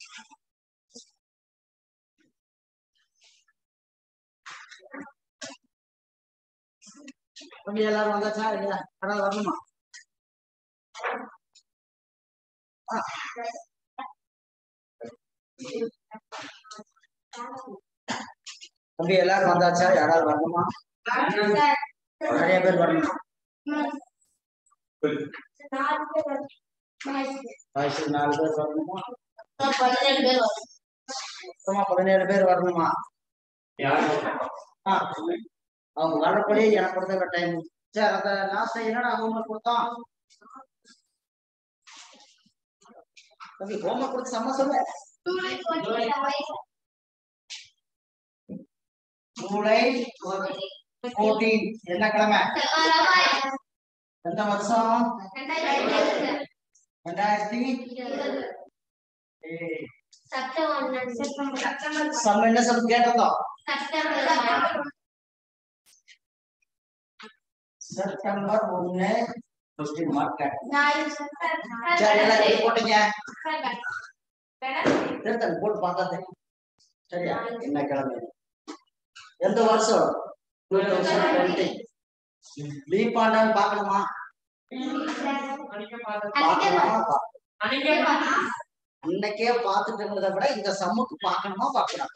தம்பி எல்லாரும் வந்தாச்சா இல்லையா யாராவது வரணுமா ஆ. தம்பி எல்லாரும் வந்தாச்சா யாராவது வரணுமா நிறைய பேர் வரணுமா வயசு நாலு பேர் வரணுமா மொத்தமா பதினேழு பேர் வரணுமா ஆ, அவங்க வர்றபடி எனக்கு கொடுத்த டைம் சரி அந்த லாஸ்ட் என்னடா ஹோம்ஒர்க் கொடுத்தோம் தம்பி ஹோம்ஒர்க் கொடுத்து செம்ம சொல்லு ஜூலை ஃபோர்டீன் என்ன கிழமை எந்த வருஷம் ரெண்டாயிரத்தி ஏய், சம் என்ன சம் கேட்டிருந்தோம் செப்டம்பர் ஒண்ணு கொஸ்டின் மார்க் சரி எல்லாம் எழுதி போட்டீங்க திருத்தன் போட்டு பார்த்தா தெரியும் சரியா என்ன கிழமை எந்த வருஷம் டூ தௌசண்ட் டுவெண்ட்டி லீப் ஆண்டான்னு பார்க்கணுமா பார்க்கணுமா அன்னைக்கே பார்த்துட்டு இருந்ததை விட இந்த சம்முக்கு பார்க்கணுமா பார்க்கலாம்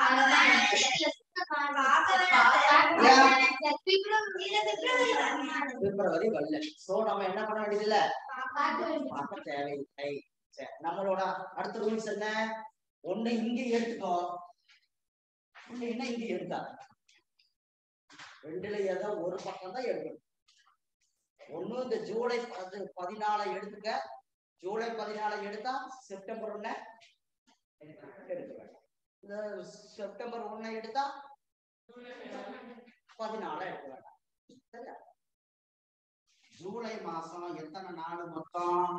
பிப்ரவரி வரல சோ நம்ம என்ன பண்ண வேண்டியதில்ல பார்க்க தேவையில்லை சரி நம்மளோட அடுத்த ரூல்ஸ் என்ன ஒண்ணு இங்க எடுத்துக்கோ ஒண்ணு என்ன இங்க எடுத்தா ரெண்டுல ஏதோ ஒரு பக்கம் தான் எடுக்கணும் ஒண்ணு இந்த ஜூலை பது- பதினாலை எடுத்துக்க ஜூலை பதினாலை எடுத்தா செப்டம்பர் ஒண்ணு எடுக்க வேண்டாம் இந்த செப்டம்பர் ஒண்ணை எடுத்தா பதினாலை எடுக்க வேண்டாம் சரியா ஜூலை மாசம் எத்தனை நாள் மொத்தம்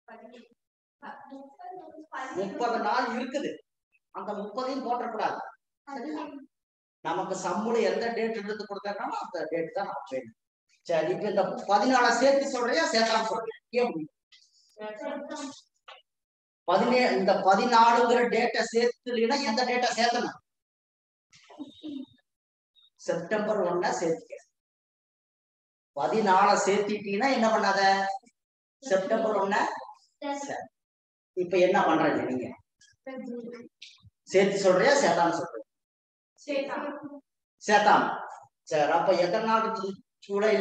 முப்பது நாள் இருக்குது அந்த முப்பதையும் போட்டக்கூடாது சரியா? நமக்கு சம்முல எந்த டேட் எடுத்து கொடுத்தாங்கன்னா அந்த டேட் தான் நமக்கு வேணும் சரி இப்ப இந்த பதினாலை சேர்த்து சொல்றியா சேர்த்தாம சொல்றியா ஏன் முடியும்? பதினே இந்த பதினாலுங்கிற டேட்டை சேர்த்துலனா எந்த டேட்டை சேர்த்தணும் செப்டம்பர் ஒண்ண சேர்த்துக்க பதினால சேர்த்திட்டீங்கன்னா என்ன பண்ணாத செப்டம்பர் ஒண்ண சரி. இப்ப என்ன பண்றது நீங்க சேர்த்து சொல்றியா சேர்த்தாம சொல்றியா சேர்த்தாம சரி அப்ப எத்தனை நாள் இருக்குது ஜூலைல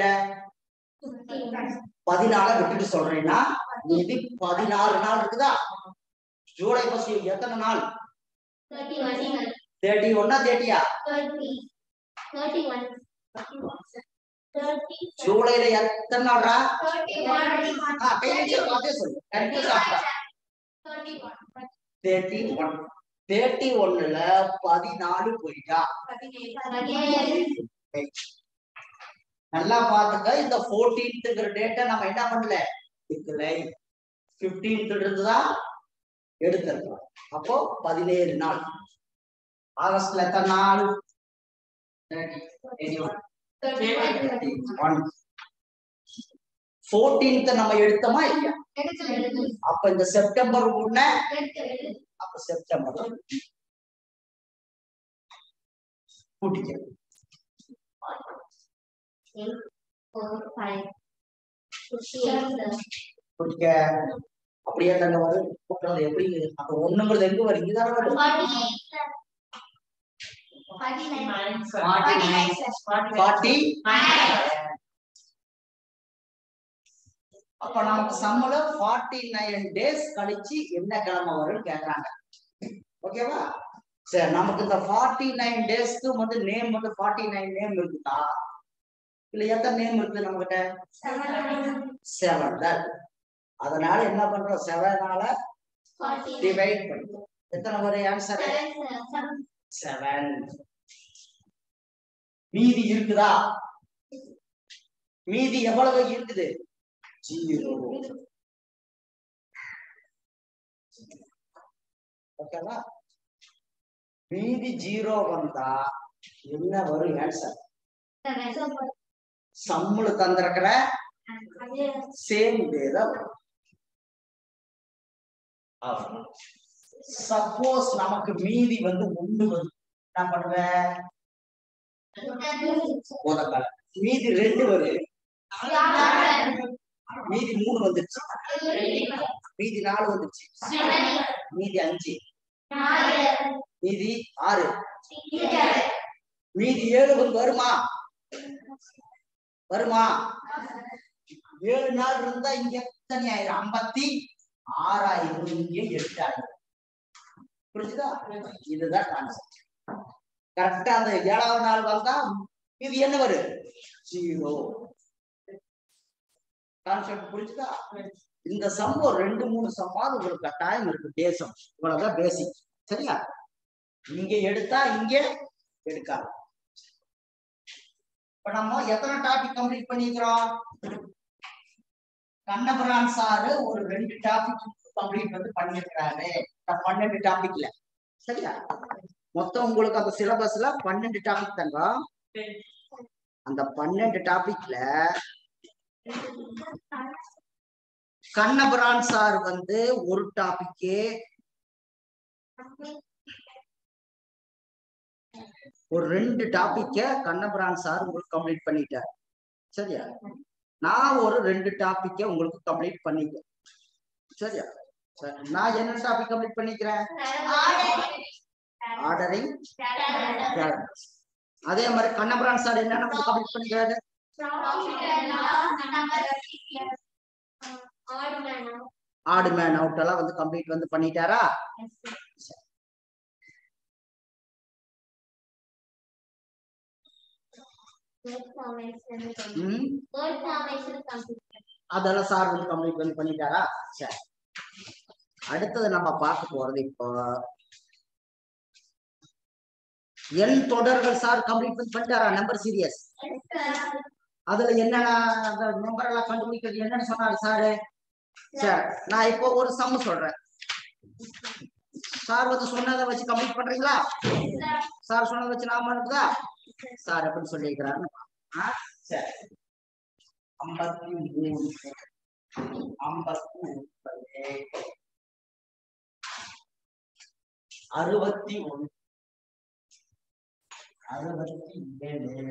பதினால விட்டுட்டு சொல்றேன்னா இது பதினாறு நாள் இருக்குதா ஜூலை ஃபர்ஸ்ட் எத்தனை நாள் தேர்ட்டி ஒன்னா தேர்ட்டியா ஜூலைல எத்தனை நாள்ரா ஆ, கை வச்சு பார்த்தே சொல்லு கன்ஃபியூஸ் ஆகா தேர்ட்டி ஒன் தேர்ட்டி ஒன்னுல பதினாலு போயிட்டா நல்லா பாத்துக்க இந்த போர்டீன்த்ங்கிற டேட்டை நம்ம என்ன பண்ணல எடுக்கலை பிப்டீன்த் இருந்துதான் எடுத்திருக்கோம் அப்போ பதினேழு நாள் ஆகஸ்ட்ல எத்தனை நாள் போர்டீன்த் நம்ம எடுத்தோமா இல்லையா அப்ப இந்த செப்டம்பர் ஒண்ணு அப்ப செப்டம்பர் கூட்டிக்க கூட்டிக்க அப்படியே தாங்க வரும் கூட்டுறது எப்படி அப்ப ஒண்ணுங்கிறது எங்க வரும் இங்கதானே வரும் ஃபார்ட்டி அப்ப நமக்கு சம்பள ஃபார்ட்டி நைன் டேஸ் கழிச்சு என்ன கிழமை வரும்னு கேக்குறாங்க ஓகேவா சரி நமக்கு இந்த ஃபார்ட்டி நைன் டேஸ்க்கு வந்து நேம் வந்து ஃபார்ட்டி நைன் நேம் இருக்குதா இல்ல எத்தனை நேம் இருக்குது நம்ம கிட்ட செவன் தான் இருக்கு. அதனால என்ன பண்றோம் செவனால டிவைட் பண்ணுறோம் எத்தனை வரும் ஆன்சர் செவன் மீதி இருக்குதா மீதி எவ்வளவு இருக்குது ஜீரோ ஓகேவா மீதி ஜீரோ வந்தா என்ன வரும் ஆன்சர் சம்முல தந்திருக்கிற சேம் இதே தான் வரும் அவ்வளவுதான். சப்போஸ் நமக்கு மீதி வந்து ஒண்ணு வந்து என்ன பண்ணுவேன் முதல்ல மீதி ரெண்டு வருது மீதி மூணு வந்துருச்சு மீதி நாலு வந்துருச்சு மீதி அஞ்சு மீதி ஆறு மீதி ஏழு வந்து வருமா வருமா ஏழு நாள் இருந்தா இங்க எத்தனை ஆயிரம் ஐம்பத்தி ஆறாயிரம் இங்க எட்டாயிரம் புரிஞ்சுதா இதுதான் கான்செப்ட் கரெக்டா அந்த ஏழாவது நாள் வந்தா இது என்ன வரும் ஜீரோ கான்செப்ட் புரிஞ்சுதா இந்த சம்பவம் ரெண்டு மூணு சம்மாவது உங்களுக்கு கட்டாயம் இருக்கு தேசம் இவ்வளவுதான் பேசிக் சரியா இங்க எடுத்தா இங்க எடுக்காது இப்ப நம்ம எத்தனை டாபிக் கம்ப்ளீட் பண்ணிக்கிறோம் கண்ணபுரான் சாரு ஒரு ரெண்டு டாபிக் கம்ப்ளீட் வந்து பண்ணிருக்கிறாரு இந்த பன்னெண்டு டாபிக்ல சரியா மொத்தம் உங்களுக்கு அந்த சிலபஸ்ல பன்னெண்டு டாபிக் தாங்க அந்த பன்னெண்டு டாபிக்ல கண்ணபுரான் சார் வந்து ஒரு டாபிக்கே ஒரு ரெண்டு டாபிக்க கண்ணபுரான் சார் உங்களுக்கு கம்ப்ளீட் பண்ணிட்டார் சரியா நான் ஒரு ரெண்டு டாபிக்க உங்களுக்கு கம்ப்ளீட் பண்ணிட்டேன் சரியா சரி நான் என்ன டாபிக் கம்ப்ளீட் பண்ணிக்கிறேன் ஆர்டரிங் அதே மாதிரி கண்ணபுரான் சார் என்னென்ன கம்ப்ளீட் பண்ணிக்கிறாரு ஆடு மேன் அவுட் எல்லாம் வந்து கம்ப்ளீட் வந்து பண்ணிட்டாரா ம் அதெல்லாம் சார் வந்து கம்ப்ளீட் வந்து பண்ணிட்டாரா சரி அடுத்தது நம்ம பார்க்க போறது இப்போ என் தொடர்கள் சார் கம்ப்ளீட் பண்ணி பண்ணிட்டாரா நம்பர் சீரியஸ் அதுல என்னென்ன அந்த நம்பர் எல்லாம் கண்டுபிடிக்கிறது என்னன்னு சொன்னாரு சாரு சரி நான் இப்போ ஒரு சம்மு சொல்றேன் சார் வந்து சொன்னதை வச்சு கம்ப்ளீட் பண்றீங்களா சார் சொன்னதை வச்சு நான் பண்ணுதா சார் எப்படி சொல்லியிருக்கிறாரு சரி ஐம்பத்தி மூணு ஐம்பத்தி ஒன்பது அறுபத்தி ஒன்று அறுபத்தி ஏழு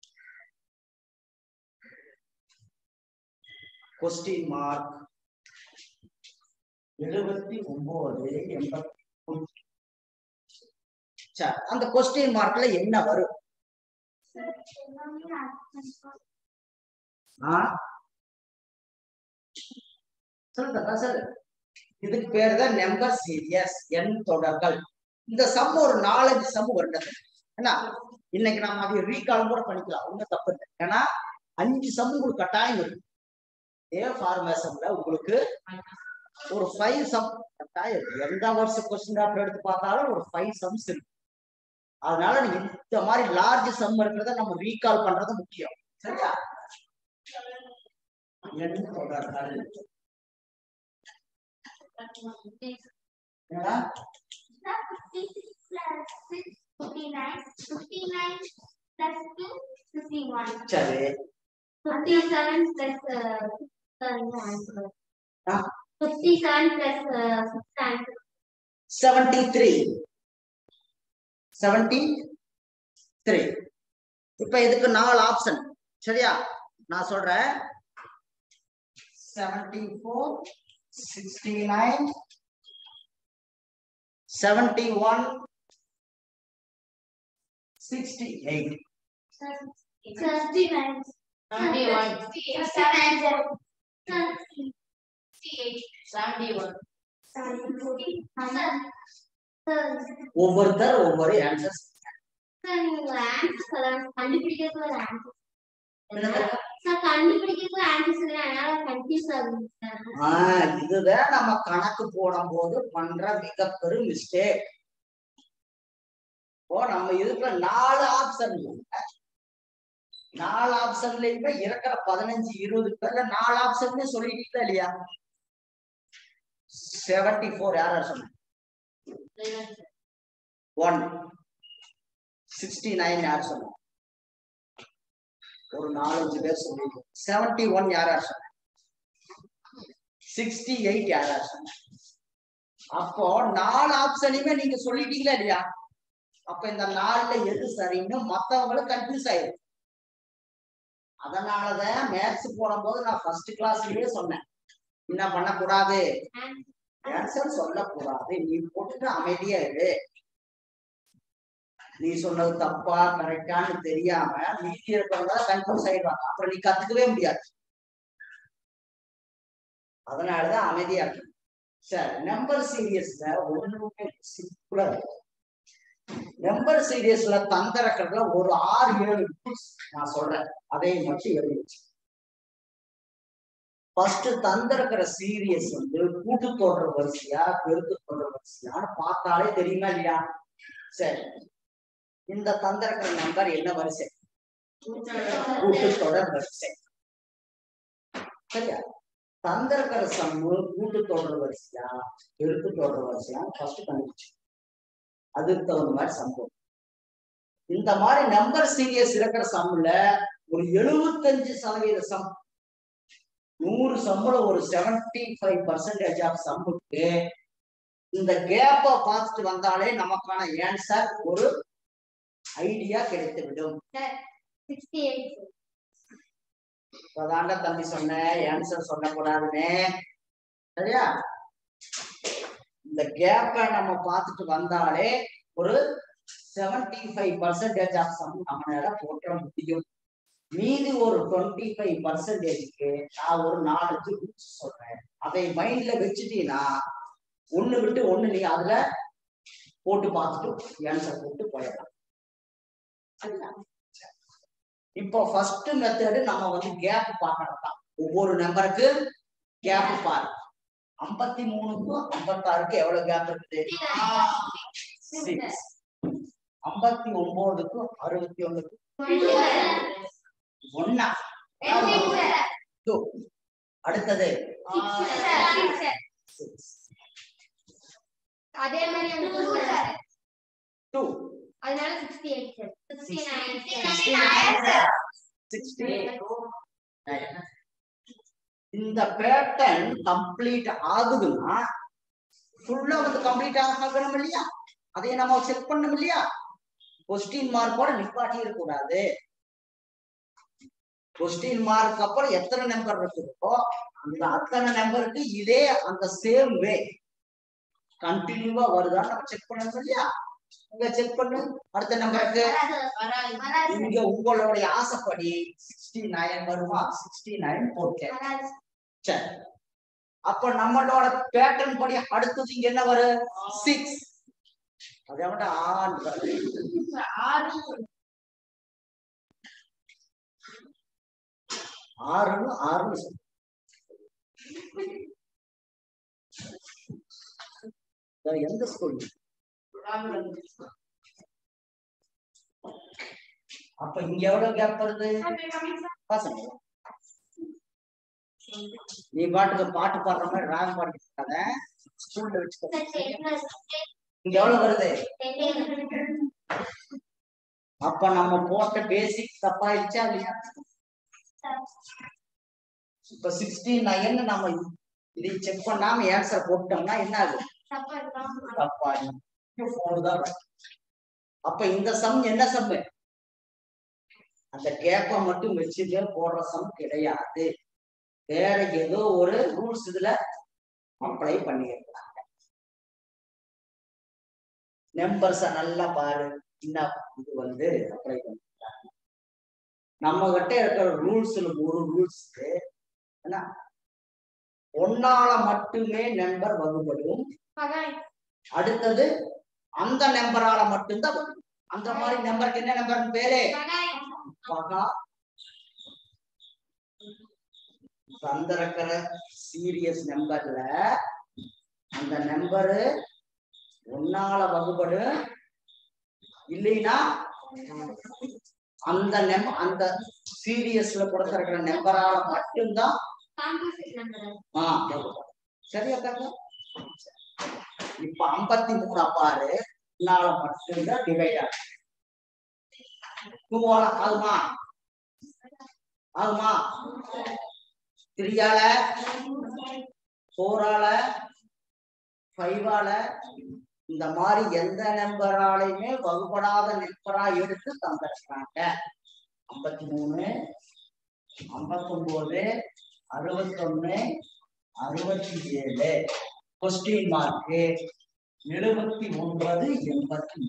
கொஸ்டின் மார்க் எழுபத்தி ஒன்பது எண்பத்தி ஒன்று சரி அந்த கொஸ்டின் மார்க்ல என்ன வரும் ஆ சொல்லுங்க சார் இதுக்கு பேர் தான் நம்பர் சீரியஸ் எண் தொடர்கள் இந்த சம் ஒரு நாலஞ்சு சம் வருண்டது என்ன இன்னைக்கு நாம அதை ரீகால் கூட பண்ணிக்கலாம் ஒன்றும் தப்பு இல்லை ஏன்னா அஞ்சு சம் உங்களுக்கு கட்டாயம் இருக்கு ஏ ஃபார்மேஷன்ல உங்களுக்கு ஒரு ஃபைவ் சம் கட்டாயம் இருக்கு எந்த வருஷம் கொஸ்டின் பேப்பர் எடுத்து பார்த்தாலும் ஒரு ஃபைவ் சம்ஸ் இருக்கு அதனால நீங்க இந்த மாதிரி லார்ஜ் சம் இருக்கிறத நம்ம ரீகால் பண்றது முக்கியம் சரியா எண் தொடர்கள் என்னடா சரி ஆ. செவன்டி த்ரீ செவன்டி த்ரீ இப்ப இதுக்கு நாலு ஆப்ஷன் சரியா நான் சொல்றேன் seventy four sixty nine seventy one sixty eight ஒவ்வொருத்தர் ஒவ்வொரு ஆன்சர்ஸ் ஆஹ் இதுதான் நம்ம கணக்கு போடும் போது பண்ற மிகப்பெரும் மிஸ்டேக் இப்போ நம்ம இதுக்குள்ள நாலு ஆப்ஷன் நாலு ஆப்ஷன்லயுமே இருக்கிற பதினஞ்சு இருபது பேர்ல நாலு ஆப்ஷன்மே சொல்லிட்டு இல்லையா செவன்டி ஃபோர் யார் சொன்ன ஒன் சிக்ஸ்டி நைன் யார் சொன்ன ஒரு நாலஞ்சு பேர் சொல்லிட்டு செவன்டி ஒன் யார் யார் சொன்ன சிக்ஸ்டி எயிட் யார் யார் சொன்ன அப்போ நாலு ஆப்ஷனையுமே நீங்க சொல்லிட்டீங்களா இல்லையா அப்ப இந்த நாலுல எது சரின்னு மத்தவங்களுக்கு கன்ஃபியூஸ் ஆயிடும் அதனாலதான் மேத்ஸ் போடும்போது நான் ஃபர்ஸ்ட் கிளாஸ்லயே சொன்னேன் என்ன பண்ணக்கூடாது ஆன்சர் சொல்லக்கூடாது நீ போட்டுட்டு அமைதியா இரு நீ சொன்னது தப்பா கரெக்டான்னு தெரியாம மீதி இருக்கிறவங்க கன்ஃபியூஸ் ஆயிடுவாங்க அப்புறம் நீ கத்துக்கவே முடியாது அதனாலதான் அமைதியா இருக்கு சார் நம்பர் சீரியஸ்ல ஒண்ணுமே சிம்பிளா இருக்கு நம்பர் சீரியஸ்ல தந்திரக்கிறதுல ஒரு ஆறு ஏழு rules நான் சொல்றேன் அதை மட்டும் எழுதி வச்சு ஃபர்ஸ்ட் தந்திருக்கிற சீரியஸ் வந்து கூட்டு தொடர் வரிசையா பெருக்கு தொடர் வரிசையான்னு பார்த்தாலே தெரியுமா இல்லையா சரி இந்த தந்திருக்கிற நம்பர் என்ன வரிசை கூட்டு தொடர் வரிசை சரியா தந்திருக்கிற சம்மு கூட்டு தொடர் வரிசையா பெருக்கு தொடர் வரிசையா ஃபர்ஸ்ட் கண்டுபிடிச்சு அதுக்கு தகுந்த மாதிரி சம்பவம் இந்த மாதிரி நம்பர் சீரியஸ் இருக்கிற சம்ல ஒரு எழுபத்தஞ்சு சதவீத சம் நூறு சம்பளம் ஒரு செவன்டி ஃபைவ் பர்சன்டேஜ் ஆஃப் சம்முக்கு இந்த கேப்ப பார்த்துட்டு வந்தாலே நமக்கான ஆன்சர் ஒரு ஐடியா கிடைத்து விடும் சிக்ஸ்டி எயிட் இப்பதாண்ட தம்பி சொன்னேன் ஆன்சர் சொல்லக்கூடாதுன்னு சரியா இந்த கேப்பை நம்ம பார்த்துட்டு வந்தாலே ஒரு seventy five percentage of sum நம்மளால போற்ற முடியும் மீதி ஒரு டுவெண்ட்டி ஃபைவ் பர்சன்டேஜ்க்கு நான் ஒரு நாலஞ்சு ரூல்ஸ் சொல்றேன் அதை மைண்ட்ல வச்சுட்டீங்கன்னா ஒண்ணு விட்டு ஒண்ணு நீ அதுல போட்டு பார்த்துட்டு ஆன்சர் போட்டு போயிடலாம் சரியா? சரி. இப்போ ஃபர்ஸ்ட் மெத்தடு நம்ம வந்து கேப் பார்க்கணும் தான் ஒவ்வொரு நம்பருக்கு கேப் பாரு ஐம்பத்தி மூணுக்கும் ஐம்பத்தாறுக்கு எவ்வளவு கேப் இருக்குது சிக்ஸ் ஐம்பத்தி ஒன்பதுக்கும் அறுபத்தி ஒண்ணுக்கு ஒன்னா டூ அடுத்தது six. அதே மாதிரி அந்த two sir. டூ அதனால sixty eight sir sixty sixty இந்த பேட்டர்ன் கம்ப்ளீட் ஆகுதுன்னா ஃபுல்லா வந்து கம்ப்ளீட் ஆகணும் இல்லையா அதை நம்ம செக் பண்ணணும் இல்லையா கொஸ்டின் மார்க்கோட நிப்பாட்டி இருக்கக்கூடாது கொஸ்டின் மார்க் அப்புறம் எத்தனை நம்பர் இருக்குதோ அந்த அத்தனை நம்பருக்கு இதே அந்த சேம் வே கண்டினியூவா வருதான்னு நம்ம செக் பண்ணணும் இல்லையா இங்க செக் பண்ணு அடுத்த நம்பருக்கு இங்க உங்களுடைய ஆசைப்படி சிக்ஸ்டி நைன் வருமா சிக்ஸ்டி நைன் போட்டேன் சரி அப்ப நம்மளோட பேட்டர்ன் படி அடுத்தது இங்க என்ன வரும் சிக்ஸ் அதை விட ஆறு ஆறுன்னு ஆறுன்னு சொல்லு. வேற எந்த ஸ்கூல் அப்ப இங்க எவ்வளவு கேப் வருது பசங்க நீ பாட்டுக்கு பாட்டு பாடுற மாதிரி ராகம் பாடிட்டு இருக்காத ஸ்கூல்ல வச்சுக்கோ இங்க எவ்வளவு வருது அப்ப நம்ம போட்ட பேசிக் தப்பாயிடுச்சா இல்லையா இப்ப சிக்ஸ்டி நைன் நம்ம இதை செக் பண்ணாம ஆன்சர் போட்டோம்னா என்ன ஆகும் தப்பாயிடும் போன் தான் வரும். அப்ப இந்த சம் என்ன சம் அந்த கேப்பை மட்டும் வச்சுட்டு போடுற சம் கிடையாது வேற ஏதோ ஒரு ரூல்ஸ் இதுல அப்ளை பண்ணியிருக்காங்க நம்பர்ஸ நல்லா பாரு என்ன இது வந்து அப்ளை பண்ணிருக்காங்க நம்ம கிட்ட இருக்கிற ரூல்ஸ்ல ஒரு ரூல்ஸ் என்ன ஒன்னால மட்டுமே நம்பர் வகுப்படும் அடுத்தது அந்த நம்பரால மட்டும்தான் வரும் அந்த மாதிரி நம்பருக்கு என்ன நம்பர் பேரு பகா தந்திருக்கிற சீரியஸ் நம்பர்ல அந்த நம்பரு ஒன்னால வகுப்படு இல்லைன்னா அந்த நெம் அந்த சீரியஸ்ல கொடுத்திருக்கிற நம்பரால மட்டும்தான் ஆ வகுப்படும். சரியா தாங்க இப்ப ஐம்பத்தி மூணு பாரு ஒன்னால மட்டும்தான் டிவைட் ஆகும் டூவால ஆகுமா ஆகுமா த்ரீயால ஃபோரால ஃபைவால இந்த மாதிரி எந்த நம்பராலையுமே வகுப்படாத நம்பரா எடுத்து தந்திருக்காங்க ஐம்பத்தி மூணு ஐம்பத்தொன்பது அறுபத்தொன்னு அறுபத்தி ஏழு கொஸ்டின் மார்க்கு எழுபத்தி ஒன்பது எண்பத்தி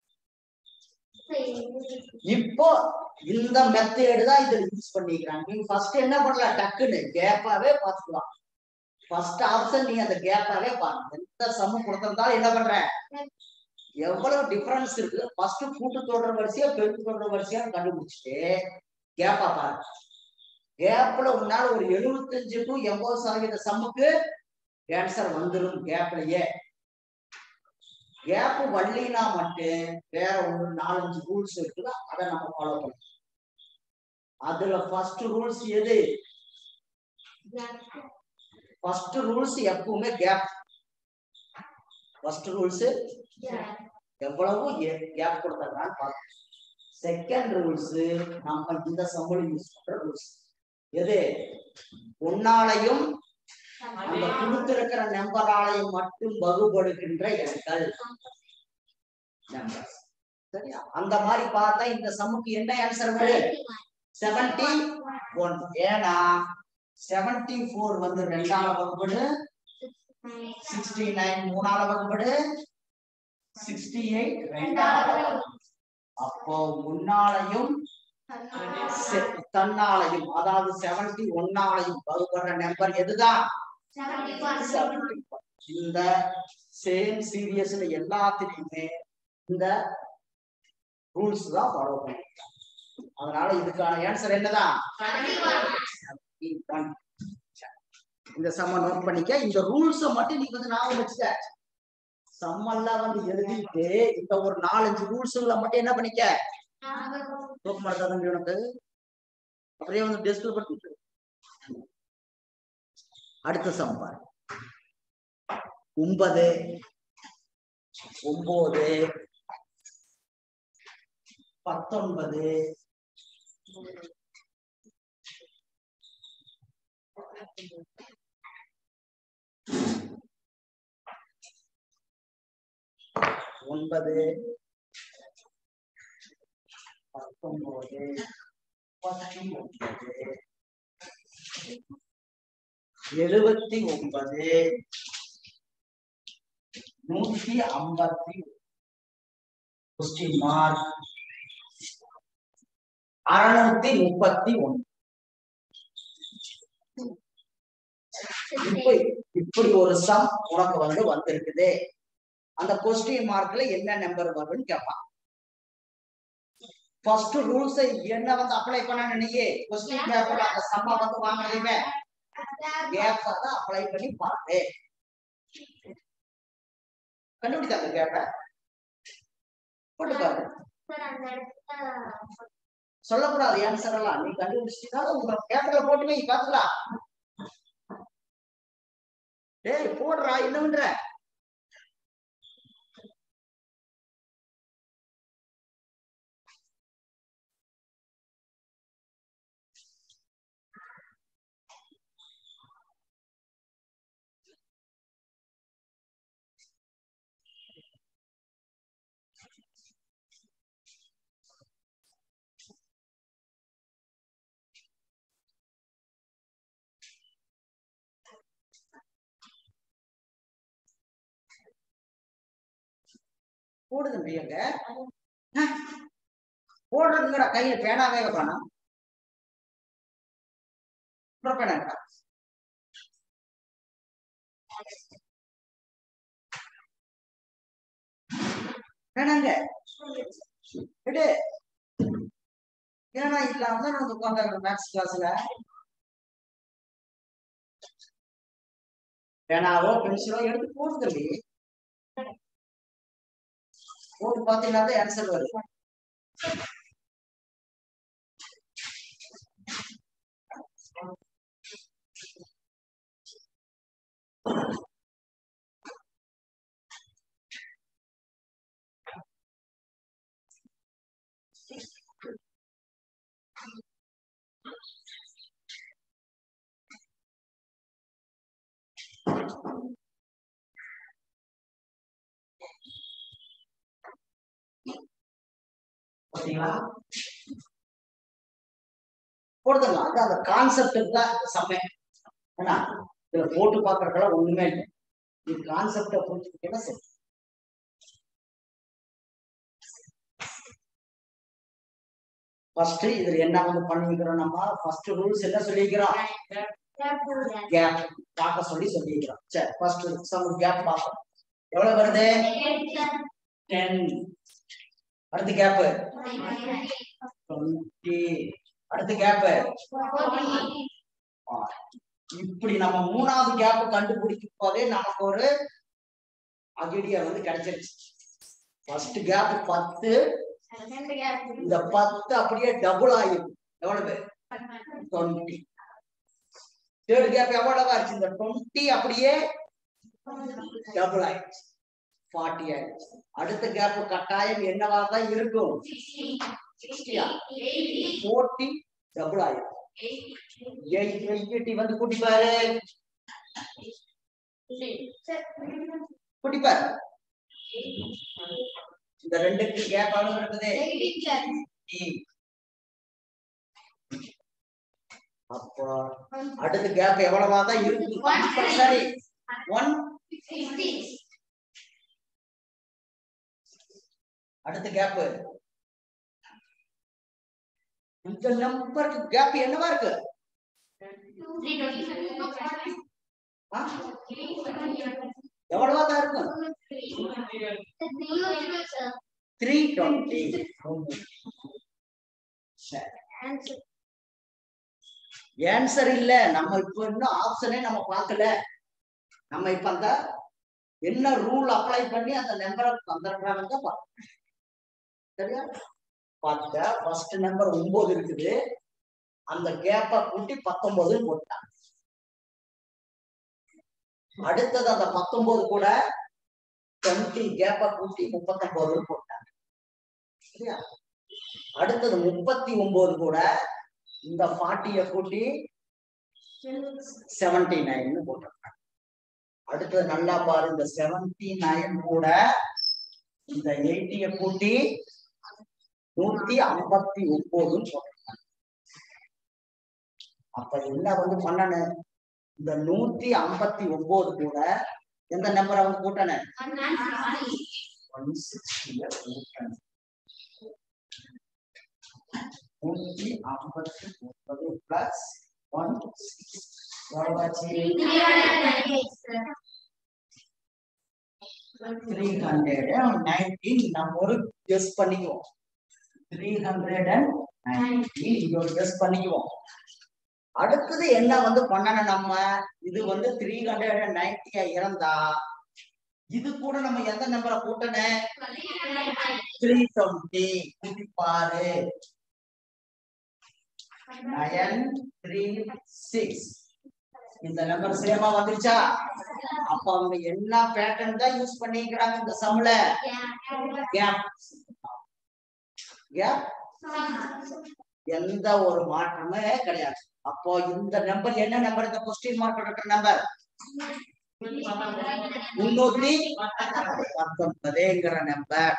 இப்போ இந்த மெத்தேடு தான் இதுல யூஸ் பண்ணிக்கிறாங்க நீங்க ஃபர்ஸ்ட் என்ன பண்ணலாம் டக்குன்னு கேப்பாவே பார்த்துக்கலாம் ஃபர்ஸ்ட் ஆப்ஷன் நீ அந்த கேப்பாவே பாருங்க எந்த சம்மு கொடுத்திருந்தாலும் என்ன பண்ற எவ்வளவு டிஃபரன்ஸ் இருக்கு ஃபர்ஸ்ட் கூட்டு தொடர் வரிசையா பெருக்கு தொடர் வரிசையா கண்டுபிடிச்சிட்டு கேப்பா பாருங்க கேப்ல உன்னால ஒரு எழுபத்தஞ்சு டு எண்பது சதவீத சம்முக்கு ஆன்சர் வந்துடும் கேப்லயே கேப் வரலினா மட்டும் வேற ஒரு நாலஞ்சு ரூல்ஸ் இருக்குல்ல அதை நம்ம ஃபாலோ பண்ணணும் அதுல ஃபர்ஸ்ட் ரூல்ஸ் எது ஃபர்ஸ்ட் ரூல்ஸ் எப்பவுமே கேப் ஃபர்ஸ்ட் ரூல்ஸ் எவ்வளவு கேப் கொடுத்தாங்கன்னு பார்க்கணும் செகண்ட் ரூல்ஸ் நம்ம இந்த சம்பளம் யூஸ் பண்ற ரூல்ஸ் எது ஒன்னாலையும் அந்த கொடுத்திருக்கிற நம்பராலையும் மட்டும் வகுபடுகின்ற எண்கள் numbers. சரியா அந்த மாதிரி பார்த்தா இந்த சம்முக்கு என்ன ஆன்சர் வரும் செவன்டி ஒன் ஏன்னா செவன்டி ஃபோர் வந்து ரெண்டால வகுப்படு சிக்ஸ்டி நைன் மூணால வகுப்படு சிக்ஸ்டி எயிட் ரெண்டால வகுப்படு அப்போ முன்னாலையும் செ- தன்னாலையும் அதாவது செவன்டி ஒன்னாலையும் வகுப்படுற நம்பர் எதுதான் 71. இந்த சேம் சீரியஸ்ல எல்லாத்துலயுமே இந்த ரூல்ஸ் தான் ஃபாலோ பண்ணிருக்காங்க அதனால இதுக்கான ஆன்சர் என்னதான் 71. இந்த சம்ம நோட் பண்ணிக்க இந்த ரூல்ஸ மட்டும் நீ வந்து ஞாபகம் வச்சுக்க சம்மெல்லாம் வந்து எழுதிட்டு இந்த ஒரு நாலஞ்சு ரூல்ஸ்களை மட்டும் என்ன பண்ணிக்க தூக்க மாட்டா தம்பி உனக்கு அப்படியே வந்து டெஸ்க்ல போட்டு விட்டுரு. அடுத்த சம் பாரு ஒன்பது ஒன்பது பத்தொன்பது ஒன்பது பத்தொன்பது முப்பத்தி ஒன்பது எழுபத்தி ஒன்பது நூத்தி ஐம்பத்தி கொஸ்டின் மார்க் அறுநூத்தி முப்பத்தி ஒன்று இப்ப இப்படி ஒரு சம் உனக்கு வந்து வந்திருக்குது அந்த கொஸ்டின் மார்க்ல என்ன நம்பர் வரும்னு கேட்பான் ஃபர்ஸ்ட் ரூல்ஸ் என்ன வந்து அப்ளை பண்ண நீயே கொஸ்டின் பேப்பர்ல அந்த சம்ம வந்து வாங்கினதுமே கேப் தான் அப்ளை பண்ணி பாரு கண்டுபிடித்தாங்க கேப்ப போட்டு பாரு சொல்லக்கூடாது ஆன்சர் எல்லாம் நீ கண்டுபிடிச்சிட்டா உங்க பேப்பர்ல போட்டு வை பாத்துக்கலாம் டேய் போடுறா என்ன பண்ற போடு தம்பி அங்க போடுறதுங்கடா கையில பேனாவே காணும் அப்புறம் பேனா இருக்கா? பேனாங்க எடு ஏன்னா இல்லாம தான் நான் உட்காந்து மேக்ஸ் கிளாஸ்ல பேனாவோ பென்சிலோ எடுத்து போடு தம்பி போட்டு பாத்தீங்கன்னா தான் ஆன்சர் வரும் சரிங்களா போடுதுங்க அது அந்த கான்செப்ட் தான் சமயம் ஏன்னா இதுல போட்டு பாக்குறதுக்கெல்லாம் ஒண்ணுமே இல்லை இது கான்செப்டை புரிஞ்சுக்கிட்டீங்கன்னா சரி ஃபர்ஸ்ட் இதுல என்ன வந்து பண்ணிக்கிறோம் நம்ம ஃபர்ஸ்ட் ரூல்ஸ் என்ன சொல்லிக்கிறோம் கேப் பார்க்க சொல்லி சொல்லிக்கிறோம் சரி ஃபர்ஸ்ட் சம் கேப் பார்ப்போம் எவ்வளவு வருது டென் அடுத்த கேப் டுவெண்ட்டி அடுத்த கேப் இப்படி நம்ம மூணாவது கேப் கண்டுபிடிக்கும் போதே நமக்கு ஒரு ஐடியா வந்து கிடைச்சிருச்சு ஃபர்ஸ்ட் கேப் பத்து இந்த பத்து அப்படியே டபுள் ஆயிரும் எவ்வளவு டுவெண்ட்டி தேர்ட் கேப் எவ்வளவு ஆச்சு இந்த டுவெண்ட்டி அப்படியே டபுள் ஆயிடுச்சு ஃபார்ட்டி ஆயிடுச்சு அடுத்த கேப் கட்டாயம் என்னவா தான் இருக்கும் சிக்ஸ்டியா ஃபோர்ட்டி டபுள் ஆயிடும் எயிட் எயிட்டி வந்து கூட்டி பாரு கூட்டி பாரு இந்த ரெண்டுக்கு கேப் எவ்வளவு இருக்குது அப்போ அடுத்த கேப் எவ்வளவா தான் இருக்கு சரி ஒன் அடுத்த கேப் இந்த நம்பருக்கு கேப் என்னவா இருக்கு ஆ? எவ்வளவா தான் இருக்கும் த்ரீ டுவெண்ட்டி ஆன்சர் இல்ல நம்ம இப்ப இன்னும் ஆப்ஷனே நம்ம பார்க்கல நம்ம இப்ப அந்த என்ன ரூல் அப்ளை பண்ணி அந்த நம்பரை வந்துடுறாங்க பார்க்கணும் சரியா பார்த்தா ஃபர்ஸ்ட் நம்பர் ஒன்பது இருக்குது அந்த கேப்பை கூட்டி பத்தொன்பது போட்டான் அடுத்தது அந்த பத்தொன்பது கூட டுவெண்ட்டி கேப்பை கூட்டி முப்பத்தொன்பது போட்டாங்க சரியா அடுத்தது முப்பத்தி ஒன்பது கூட இந்த ஃபார்ட்டிய கூட்டி செவன்டி நைன் போட்டிருக்காங்க அடுத்தது நல்லா பாரு இந்த செவன்டி நைன் கூட இந்த எயிட்டிய கூட்டி நூத்தி ஐம்பத்தி ஒன்பதுன்னு போட்டிருக்காங்க அப்ப என்ன வந்து பண்ணணும் இந்த நூத்தி ஐம்பத்தி ஒன்பது கூட எந்த நம்பரை வந்து கூட்டணும் ஒன் சிக்ஸ்டிய கூட்டணும் நூத்தி ஐம்பத்தி ஒன்பது plus one three hundred nineteen நம்ம ஒரு கெஸ் பண்ணிக்குவோம் த்ரீ ஹண்ட்ரட் அண்ட் நைன்டீன் இது ஒரு கெஸ் பண்ணிக்குவோம் அடுத்தது என்ன வந்து பண்ணணும் நம்ம இது வந்து த்ரீ ஹண்ட்ரட் அண்ட் நைன்டியா இருந்தா இது கூட நம்ம எந்த நம்பரை கூட்டணும் த்ரீ டுவெண்ட்டி கூட்டி பாரு நயன் த்ரீ சிக்ஸ் இந்த நம்பர் சேமா வந்துருச்சா அப்ப அவங்க என்ன பேட்டர்ன் தான் யூஸ் பண்ணிக்கிறாங்க இந்த சம்ல கேப் கேப் எந்த ஒரு மாற்றமே கிடையாது அப்போ இந்த நம்பர் என்ன நம்பர் இந்த கொஸ்டின் மார்க் இருக்கிற நம்பர் முன்னூத்தி பத்தொன்பதுங்கிற நம்பர்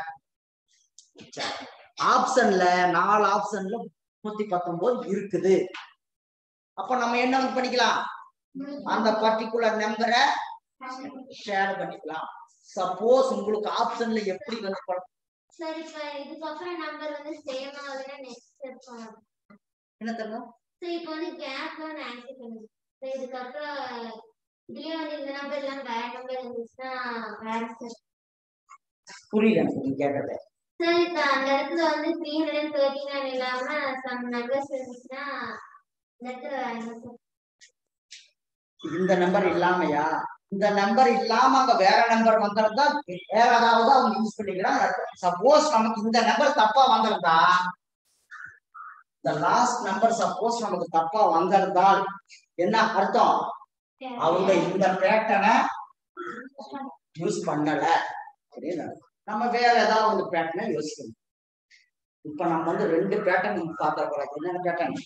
ஆப்ஷன்ல நாலு ஆப்ஷன்ல முன்னூத்தி பத்தொன்பது இருக்குது அப்ப நம்ம என்ன வந்து பண்ணிக்கலாம் அந்த பர்டிகுலர் நம்பரை ஷேர் பண்ணிக்கலாம் சப்போஸ் உங்களுக்கு ஆப்ஷன்ல எப்படி வந்து பண்ண- சரி இப்ப இதுக்கப்புறம் நம்பர் வந்து சேம் ஆகுதுன்னா நெக்ஸ்ட் இருக்கும் என்ன தரணும் சரி இப்போ வந்து கேப் தான் ஆன்சர் பண்ணுது சரி இதுக்கப்புறம் இதுலயே வந்து இந்த நம்பர் எல்லாம் வேற நம்பர் இருந்துச்சுன்னா வேற சார் புரியல எனக்கு நீங்க கேட்டது சரி இப்ப அந்த இடத்துல வந்து த்ரீ ஹண்ட்ரட் தேர்ட்டி நைன் இல்லாம சம் நம்பர்ஸ் இருந்துச்சுன்னா இந்த இடத்துல வேற என்ன sir? இந்த நம்பர் இல்லாமையா இந்த நம்பர் இல்லாம அங்க வேற நம்பர் வந்திருந்தா வேற ஏதாவது அவங்க யூஸ் பண்ணிக்கிறாங்க சப்போஸ் நமக்கு இந்த நம்பர் தப்பா வந்திருந்தா இந்த லாஸ்ட் நம்பர் சப்போஸ் நமக்கு தப்பா வந்திருந்தால் என்ன அர்த்தம் அவங்க இந்த பேட்டனை யூஸ் பண்ணல அப்படின்னு அர்த்தம். நம்ம வேற ஏதாவது ஒரு பேட்டர்னை யோசிக்கணும் இப்ப நம்ம வந்து ரெண்டு பேட்டர்ன் பார்த்தா போறோம் என்னென்ன பேட்டர்ன்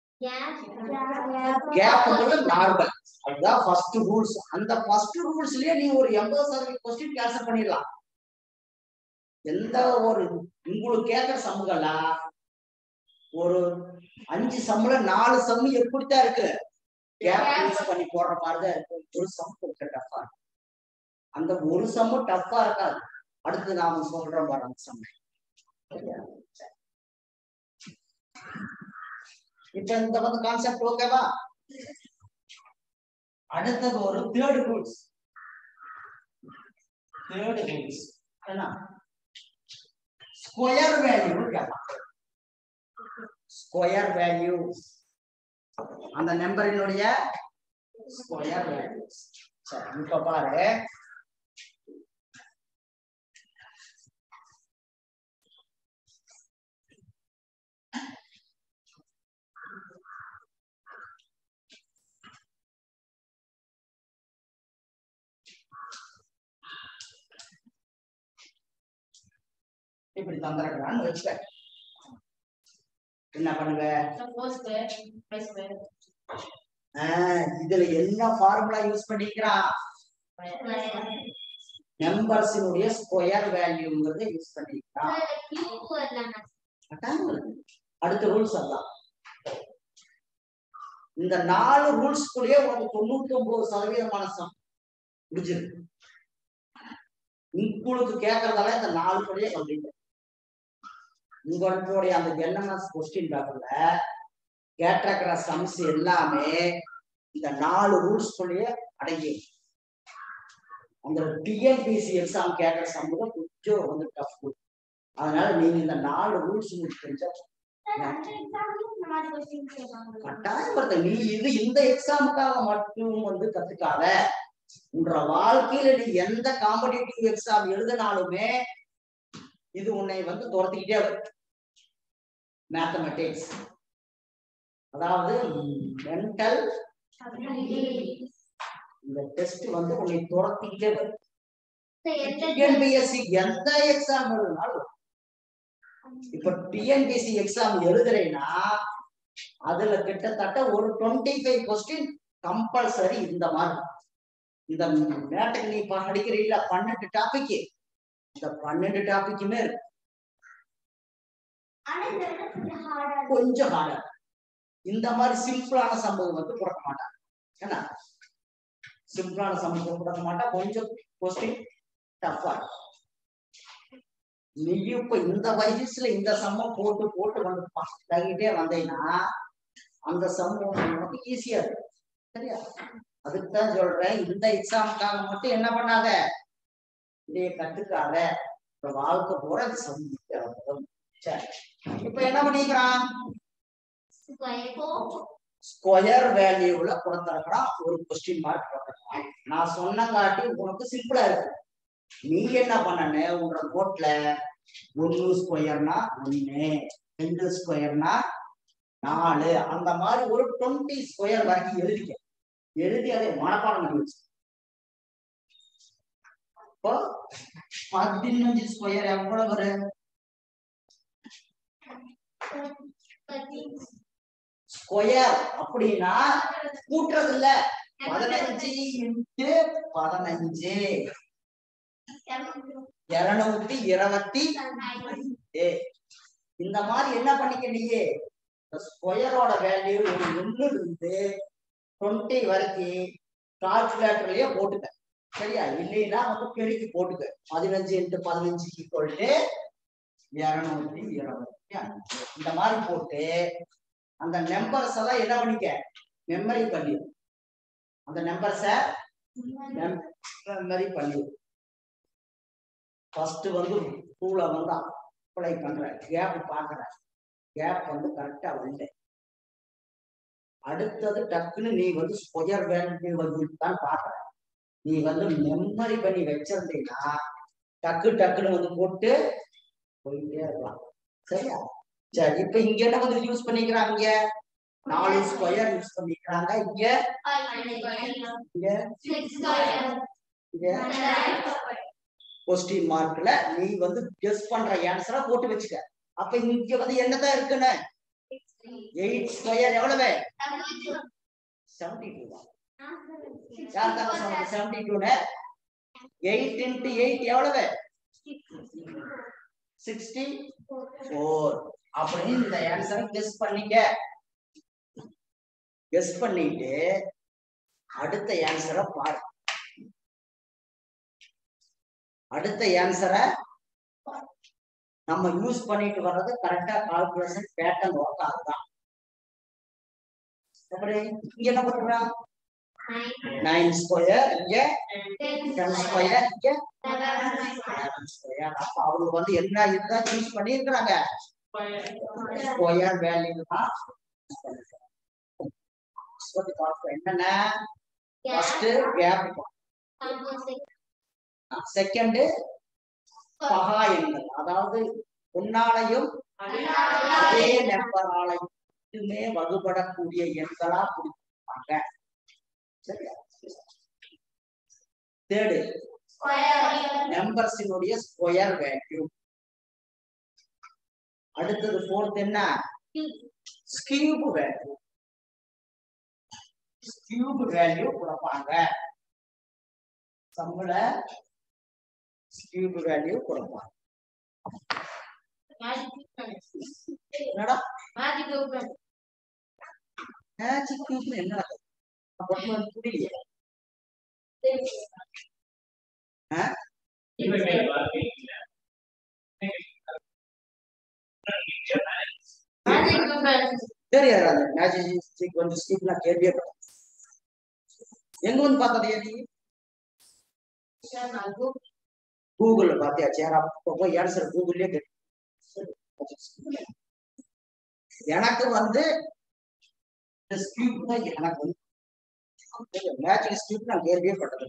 Gap. கேப்ங்கிறது நார்மல் அதுதான் ஃபர்ஸ்ட் ரூல்ஸ் அந்த ஃபர்ஸ்ட் ரூல்ஸ்லயே நீ ஒரு எண்பது சதவீத கொஸ்டின் கேன்சல் பண்ணிடலாம் எந்த ஒரு உங்களுக்கு கேட்கிற சம்முகளா ஒரு அஞ்சு சம்முல நாலு சம்மு எப்படித்தான் இருக்கு கேப் யூஸ் பண்ணி போடுற மாதிரிதான் இருக்கு ஒரு சம் கொஞ்சம் டஃபா அந்த ஒரு சம்மு டஃபா இருக்காது அடுத்து நாம சொல்றோம் பாரு அந்த சம் இப்ப இந்த வந்து கான்செப்ட் ஓகேவா அடுத்தது ஒரு தேர்ட் ரூல்ஸ் தேர்ட் ரூல்ஸ் என்ன ஸ்கொயர் வேல்யூ கேட்பான் ஸ்கொயர் வேல்யூ அந்த நம்பரினுடைய ஸ்கொயர் வேல்யூஸ் சரி இப்ப பாரு இப்படி தந்திருக்கிறான்னு வச்சுக்க என்ன பண்ணுங்க ஆஹ் இதுல என்ன ஃபார்முலா யூஸ் பண்ணிக்கிறான் நம்பர்ஸினுடைய ஸ்கொயர் வேல்யூங்கிறத யூஸ் பண்ணிக்கிறான் கட்டாயம் இருக்கு. அடுத்த ரூல்ஸ் அதான் இந்த நாலு ரூல்ஸ்குள்ளேயே உனக்கு தொண்ணூத்தி ஒன்பது சதவீதமான சம் முடிஞ்சிருக்கு உங்களுக்கு கேட்கறதால இந்த நாலு படியே கம்ப்ளீட் உங்களுடைய அந்த என்எம்எஸ் கொஸ்டின் பேப்பர்ல கேட்டிருக்கிற சம்ஸ் எல்லாமே இந்த நாலு ரூல்ஸ்குள்ளேயே அடங்கி அந்த டிஎன்பிசி எக்ஸாம் கேட்கிற சம் தான் கொஞ்சம் வந்து டஃப் அதனால நீங்க இந்த நாலு ரூல்ஸ் உங்களுக்கு தெரிஞ்சா கட்டாயம் வருது. நீ இது இந்த எக்ஸாமுக்காக மட்டும் வந்து கத்துக்காத உன்ற வாழ்க்கையில நீ எந்த காம்படிட்டிவ் எக்ஸாம் எழுதினாலுமே இது உன்னை வந்து துரத்திக்கிட்டே வரும் மேத்தமெட்டிக்ஸ் அதாவது மென்டல் இந்த டெஸ்ட் வந்து உன்னை துரத்திக்கிட்டே வரும் டிஎன்பிஎஸ்சி எந்த எக்ஸாம் எழுதினாலும் இப்ப டிஎன்பிசி எக்ஸாம் எழுதுறேன்னா அதுல கிட்டத்தட்ட ஒரு டுவெண்ட்டி ஃபைவ் கொஸ்டின் கம்பல்சரி இந்த மாதிரி இந்த மேட்டுக்கு நீ படிக்கிறீங்களா பன்னெண்டு டாபிக் இந்த பன்னெண்டு டாபிக்குமே இருக்கு கொஞ்சம் ஹார்டா இந்த மாதிரி சிம்பிளான சம்பவம் வந்து கொடுக்க மாட்டாங்க என்ன சிம்பிளான சம்பவம் கொடுக்க மாட்டா கொஞ்சம் கொஸ்டின் டஃபா நீ இப்ப இந்த வயசுல இந்த சம்மம் போட்டு போட்டு வந்து தகிட்டே வந்தீங்கன்னா அந்த சம்பவம் உனக்கு ஈஸியா இருக்கும் சரியா அதுக்கு தான் சொல்றேன் இந்த எக்ஸாமுக்காக மட்டும் என்ன பண்ணாத இதைய கத்துக்காத இப்ப வாழ்க்கை பூரா இது சம்பவம் சரி இப்ப என்ன பண்ணிக்கிறான் ஸ்கொயர் வேல்யூல கொடுத்திருக்கிறான் ஒரு கொஸ்டின் மார்க் போட்டிருக்கான் நான் சொன்னங்காட்டி உனக்கு சிம்பிளா இருக்கு நீ என்ன பண்ணன உன்ற நோட்ல ஒன்னு ஸ்கொயர்னா ஒன்னு ரெண்டு ஸ்கொயர்னா நாலு அந்த மாதிரி ஒரு டுவெண்ட்டி ஸ்கொயர் வரைக்கும் எழுதிக்க எழுதி அதை மனப்பாடம் பண்ணி வச்சு இப்போ பதினஞ்சு ஸ்கொயர் எவ்வளவு வரும் ஸ்கொயர் அப்படின்னா கூட்டுறது இல்ல பதினஞ்சு இன்ட்டு பதினஞ்சு இருநூத்தி இருபத்தி ஏ இந்த மாதிரி என்ன பண்ணிக்க நீயே ஸ்கொயரோட வேல்யூ ஒரு ஒண்ணுல இருந்து டுவெண்ட்டி வரைக்கும் கால்குலேட்டர்லயே போட்டுக்க சரியா இல்லைன்னா வந்து பெருக்கி போட்டுக்க பதினஞ்சு இன்ட்டு பதினஞ்சு ஈக்குவல்ட்டு இருநூத்தி இருபத்தி அஞ்சு இந்த மாதிரி போட்டு அந்த நம்பர்ஸ் எல்லாம் என்ன பண்ணிக்க மெமரி பண்ணி அந்த நம்பர்ஸ மெமரி பண்ணி ஃபர்ஸ்ட் வந்து டூல வந்து அப்ளை பண்ற கேப் பாக்குற கேப் வந்து கரெக்டா வந்து அடுத்தது டக்குன்னு நீ வந்து ஸ்கொயர் வேல்யூ வந்து தான் பாக்குற நீ வந்து மெமரி பண்ணி வச்சிருந்தீங்கன்னா டக்கு டக்குன்னு வந்து போட்டு போயிட்டே இருக்கலாம் சரியா சரி இப்ப இங்க என்ன வந்து யூஸ் பண்ணிக்கிறாங்க இங்க நாலு ஸ்கொயர் யூஸ் பண்ணிக்கிறாங்க இங்க இங்க இங்க கொஸ்டின் மார்க்ல நீ வந்து கெஸ் பண்ற ஆன்சரா போட்டு வச்சுக்க அப்ப இங்க வந்து என்னதான் இருக்குன்னு எயிட் ஸ்கொயர் எவ்வளவு செவன்டி டூ தான் யார் தாங்க சொன்னது செவன்டி டூன்னு எயிட் இன்ட்டு எயிட் எவ்வளவு சிக்ஸ்டி ஃபோர் அப்படின்னு இந்த ஆன்சரை கெஸ் பண்ணிக்க கெஸ் பண்ணிட்டு அடுத்த ஆன்சரை பாரு அடுத்த ஆன்சரை நம்ம யூஸ் பண்ணிட்டு வர்றது கரெக்டா கால்குலேஷன் பேட்டர்ன் ஒர்க் ஆகுதான் எப்படி இங்க என்ன பண்றான் நைன் ஸ்கொயர் இங்க டென் ஸ்கொயர் இங்க லெவன் ஸ்கொயர் அப்ப அவங்க வந்து என்ன இதுதான் சூஸ் பண்ணியிருக்கிறாங்க ஸ்கொயர் வேல்யூ தான் என்னென்ன ஃபர்ஸ்ட் கேப் செகண்ட் பகா எண்கள் அதாவது உன்னாலையும் அதே நம்பராலையும் மட்டுமே வகுபடக்கூடிய எண்களா கொடுப்பாங்க சரியா தேர்டு நம்பர்ஸினுடைய ஸ்கொயர் வேல்யூ அடுத்தது ஃபோர்த் என்ன ஸ்கியூப் வேல்யூ ஸ்கியூப் வேல்யூ கொடுப்பாங்க சம்பள ஸ்கியூப் வேல்யூ கொடுப்பாங்க என்னடா மேஜிக் கியூப்ல என்ன நடக்குது அப்ப புரியலையே ஆ? தெரியாது அந்த மேஜிக் வந்து ஸ்கீப்லாம் கேள்வியே பட்டேன். எங்க வந்து பார்த்தது நீ கூகுள்ல பாத்தியா சேரா போய் ஆன்சர் கூகுள்லயே கேட்டு எனக்கு வந்து இந்த ஸ்கியூப் தான் எனக்கு வந்து மேட்சிங் ஸ்கியூப் நான் கேள்வியே பட்டது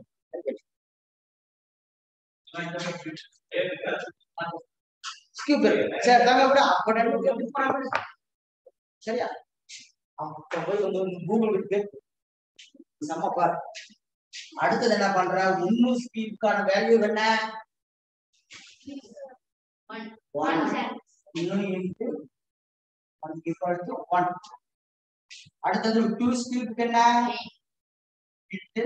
ஸ்கியூப் இருக்கு சரி தாங்க விட அப்படி சரியா அப்ப போய் வந்து கூகுள் இருக்கு நம்ம பாரு அடுத்தது என்ன பண்ற முன்னூறு ஸ்பீடுக்கான வேல்யூ என்ன ஒன் இன்னும் into one equal to one அடுத்தது டூ ஸ்பீடுக்கு என்ன எட்டு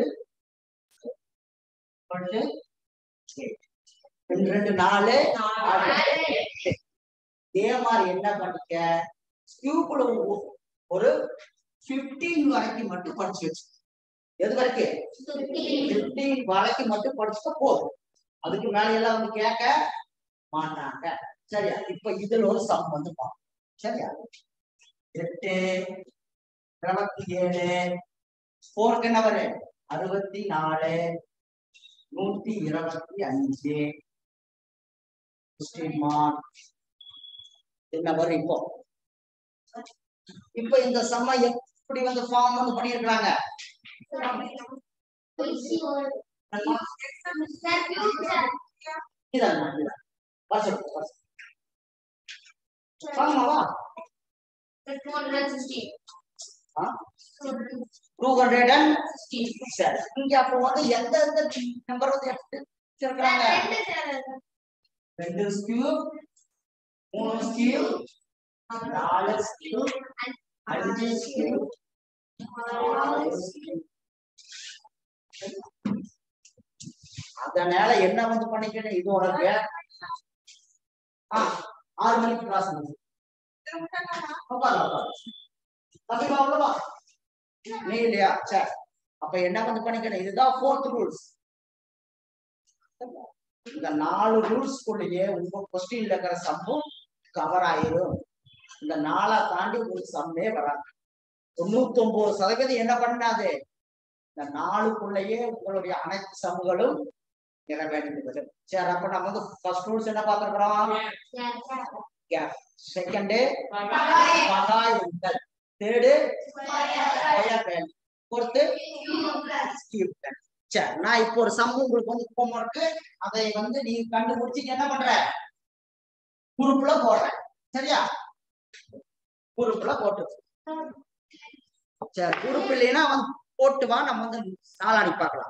equal to eight. ரெண்டு ரெண்டு நாலு ஆறு, எட்டு. இதே மாதிரி என்ன பண்ணிக்க ஸ்கியூப்ல ஒரு 15 வரைக்கும் மட்டும் படிச்சு வச்சு எது வரைக்கும் 15 வரைக்கும் மட்டும் படிச்சுட்டா போதும் அதுக்கு மேல எல்லாம் வந்து கேட்க மாட்டாங்க சரியா இப்ப இதுல ஒரு சம் வந்து பார்ப்போம் சரியா எட்டு இருபத்தி ஏழு ஸ்கோருக்கு என்ன வரும் அறுபத்தி நாலு நூத்தி இருபத்தி அஞ்சு Question mark. என்ன வரும் இப்போ இப்ப இந்த சம்ம எப்படி வந்து ஃபார்ம் வந்து பண்ணிருக்காங்க இதான் இதான். வாசல், வாசல். ஆமாவா டூ ஹண்ட்ரட் அண்ட் இங்க அப்போ வந்து எந்த எந்த நம்பர் வந்து எடுத்து வச்சிருக்காங்க ரெண்டு ஸ்கியூ மூணு ஸ்கியூ நாலு ஸ்கியூ அஞ்சு ஸ்கியூ அதனால என்ன வந்து பண்ணிக்கணும் இது உனக்கு ஆ, ஆறு மணிக்கு கிளாஸ் முடிஞ்சு உட்காரு, உட்காரு. தம்பிமா உள்ளவா நீ இல்லையா சரி அப்ப என்ன வந்து பண்ணிக்கணும் இதுதான் ஃபோர்த் ரூல்ஸ் இந்த நாலு ரூல்ஸ்குள்ளேயே உங்க கொஸ்டின்ல இருக்கிற சம்மும் கவர் ஆயிரும் இந்த நாளை தாண்டி உங்களுக்கு சம்மே வராது தொண்ணூத்தி ஒன்பது சதவீதம் என்ன பண்ணாது இந்த நாளுக்குள்ளேயே உங்களுடைய அனைத்து சம்களும் நிறைவேறிடுது சரி அப்ப நம்ம வந்து ஃபர்ஸ்ட் ரூல்ஸ் என்ன பார்த்திருக்கிறோம் செகண்ட் மகாய் உண்டல் தேர்டு பொறுத்து சரி நான் இப்போ ஒரு சம் உங்களுக்கு வந்து ஹோம்ஒர்க் அதை வந்து நீங்க கண்டுபிடிச்சு என்ன பண்ற குரூப்ல போடுறேன் சரியா குரூப்ல போட்டு சரி குரூப் இல்லைன்னா வந்து போட்டு வா நம்ம வந்து நாளாடி பார்க்கலாம்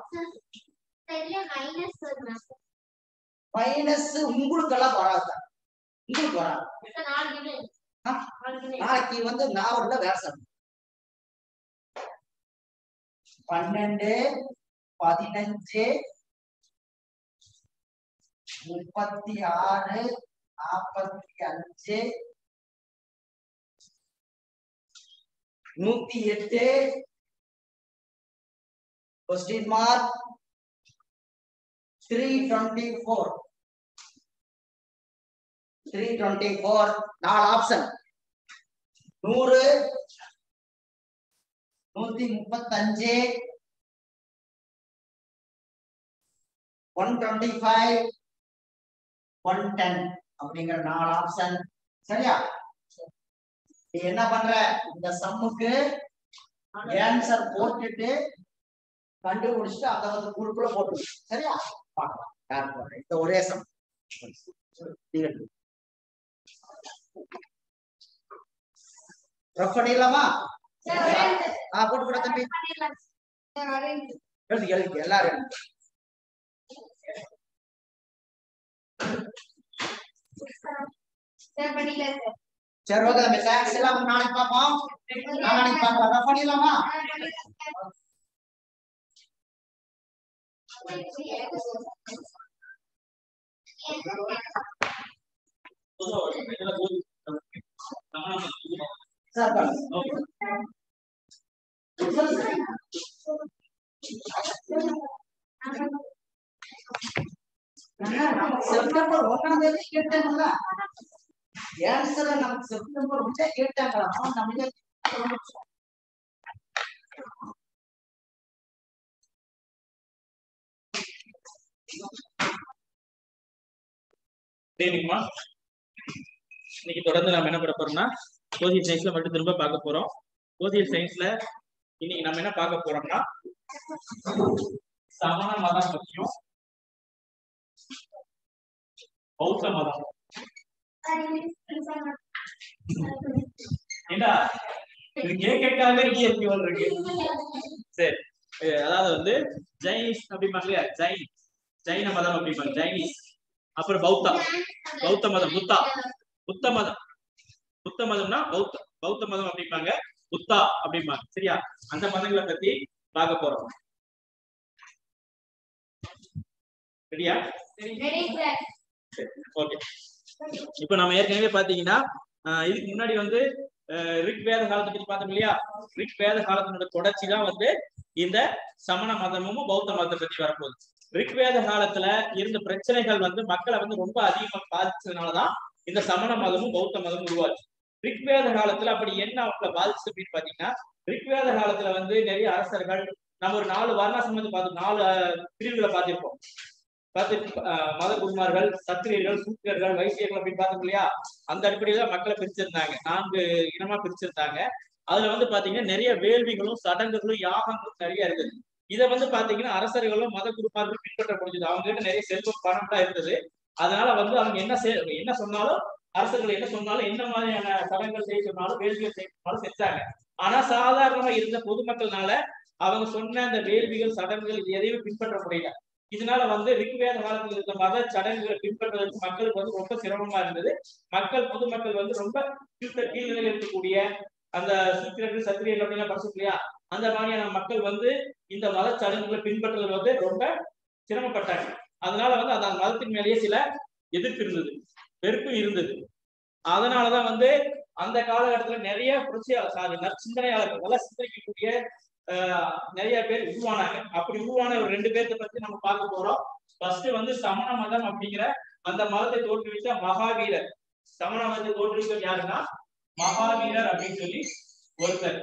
மைனஸ் உங்களுக்கு எல்லாம் வராது உங்களுக்கு வராது ஆ? நாளைக்கு வந்து நாவல்ல வேலை செய்யணும் பன்னெண்டு பதினஞ்சு முப்பத்தி ஆறு நாற்பத்தி அஞ்சு நூத்தி எட்டு question mark three twenty four three twenty four நாலு ஆப்ஷன் நூறு நூத்தி முப்பத்தஞ்சு one twenty five one ten அப்படிங்கிற நாலு ஆப்ஷன் சரியா நீ என்ன பண்ற இந்த சம்முக்கு ஆன்சர் போட்டுட்டு கண்டுபிடிச்சிட்டு அதை வந்து குழுக்குள்ள போட்டு சரியா பார்க்கலாம் யார் போடுறேன் இந்த ஒரே சம் ரஃப் பண்ணிடலாமா சார் ஒரே நிமிஷம் ஆ போட்டு கூட தம்பி பண்ணிடலாம் சார் ஒரே நிமிஷம் எழுதி எழுதி எல்லாரும் எழுதி. சார் பண்ணிடலாம் சார் சரி ஓகே தம்பி தேங்க்ஸ் எல்லாம் நாளைக்கு பார்ப்போம் நாளைக்கு பார்க்கலாம் ரஃப் பண்ணிடலாமா சார் பாருங்க. செப்டம்பர் ஒன்னாம் தேதி கேட்டாங்கல்ல ஆன்சரை நமக்கு செப்டம்பர் ஒன்றே கேட்டாங்க அவன் நம்ம சரிங்கம்மா இன்னைக்கு தொடர்ந்து நம்ம என்ன பண்ண போறோம்னா சோசியல் சயின்ஸ்ல மட்டும் திரும்ப பார்க்க போறோம் சோசியல் சயின்ஸ்ல இன்னைக்கு நம்ம என்ன பார்க்க போறோம்னா சமண மதம் பற்றியும் பௌத்த மதம் ஏண்டா இது கேட்கறதுக்காகவே இருக்கு இருக்கு சரி அஹ் அதாவது வந்து ஜைனிஸ் அப்படிம்பாங்க இல்லையா ஜைன் ஜைன மதம் அப்படிம்பாங்க ஜைனிஸ் அப்புறம் பௌத்தா பௌத்த மதம் புத்தா புத்த மதம் புத்த மதம்னா பௌத்த பௌத்த மதம் அப்படிம்பாங்க புத்தா அப்படிம்பாங்க சரியா அந்த மதங்களை பத்தி பார்க்க போறோம் சரியா ரெடி சார் ஓகே இப்போ நம்ம ஏற்கனவே பாத்தீங்கன்னா ஆஹ் இதுக்கு முன்னாடி வந்து ஆஹ் ரிக் வேத காலத்தை பத்தி பார்த்தோம் இல்லையா ரிக் வேத காலத்தினோட தொடர்ச்சி தான் வந்து இந்த சமண மதமும் பௌத்த மதத்தை பத்தி வரப்போகுது ரிக் வேத காலத்துல இருந்த பிரச்சனைகள் வந்து மக்களை வந்து ரொம்ப அதிகமா பாதிச்சதுனாலதான் இந்த சமண மதமும் பௌத்த மதமும் உருவாச்சு ரிக்வேத காலத்துல அப்படி என்ன அவங்களை பாதிச்சு அப்படின்னு பாத்தீங்கன்னா ரிக்வேத காலத்துல வந்து நிறைய அரசர்கள் நம்ம ஒரு நாலு வர்ணாசிரமம் வந்து பார்த்தோம் நாலு ஆஹ், பிரிவுகளை பார்த்திருப்போம் பார்த்து ஆஹ், மத குருமார்கள் சத்திரியர்கள் சூத்திரர்கள் வைசியர்கள் அப்படின்னு பார்த்தோம் இல்லையா அந்த அடிப்படையில மக்களை பிரிச்சிருந்தாங்க நான்கு இனமா பிரிச்சிருந்தாங்க அதுல வந்து பாத்தீங்கன்னா நிறைய வேள்விகளும் சடங்குகளும் யாகங்களும் நிறைய இருக்குது இதை வந்து பாத்தீங்கன்னா அரசர்களும் மத குருமார்களும் பின்பற்ற முடிஞ்சது அவங்க கிட்ட நிறைய செல்வம் பணம்லாம் இருந்தது அதனால வந்து அவங்க என்ன செய் என்ன சொன்னாலும் அரசர்கள் என்ன சொன்னாலும் என்ன மாதிரியான சடங்குகள் செய்ய சொன்னாலும் வேள்விகள் செய்ய சொன்னாலும் செஞ்சாங்க ஆனா சாதாரணமா இருந்த பொதுமக்கள்னால அவங்க சொன்ன அந்த வேள்விகள் சடங்குகள் இது எதையுமே பின்பற்ற முடியல இதனால வந்து ரிக்வேத காலத்தில் இருந்த மத சடங்குகளை பின்பற்றுவதற்கு மக்களுக்கு வந்து ரொம்ப சிரமமா இருந்தது மக்கள் பொதுமக்கள் வந்து ரொம்ப கீழ் கீழ்நிலையில் இருக்கக்கூடிய அந்த சூத்திரர்கள் சத்திரியர்கள் அப்படின்னா படிச்சோம் இல்லையா அந்த மாதிரியான மக்கள் வந்து இந்த மத சடங்குகளை பின்பற்றுவது வந்து ரொம்ப சிரமப்பட்டாங்க அதனால வந்து அந்த மதத்தின் மேலேயே சில எதிர்ப்பு இருந்தது வெறுப்பு இருந்தது அதனாலதான் வந்து அந்த காலகட்டத்துல நிறைய புரட்சியாளர் சாரி நற்சிந்தனையாளர்கள் நல்லா சிந்தரிக்கக்கூடிய ஆஹ், நிறைய பேர் உருவானாங்க அப்படி உருவான ஒரு ரெண்டு பேர்த்த பத்தி நம்ம பார்க்க போறோம் ஃபர்ஸ்ட் வந்து சமண மதம் அப்படிங்கிற அந்த மதத்தை தோற்றுவித்த மகாவீரர் சமண மதத்தை தோற்றுவித்தவர் யாருன்னா மகாவீரர் அப்படின்னு சொல்லி ஒருத்தர்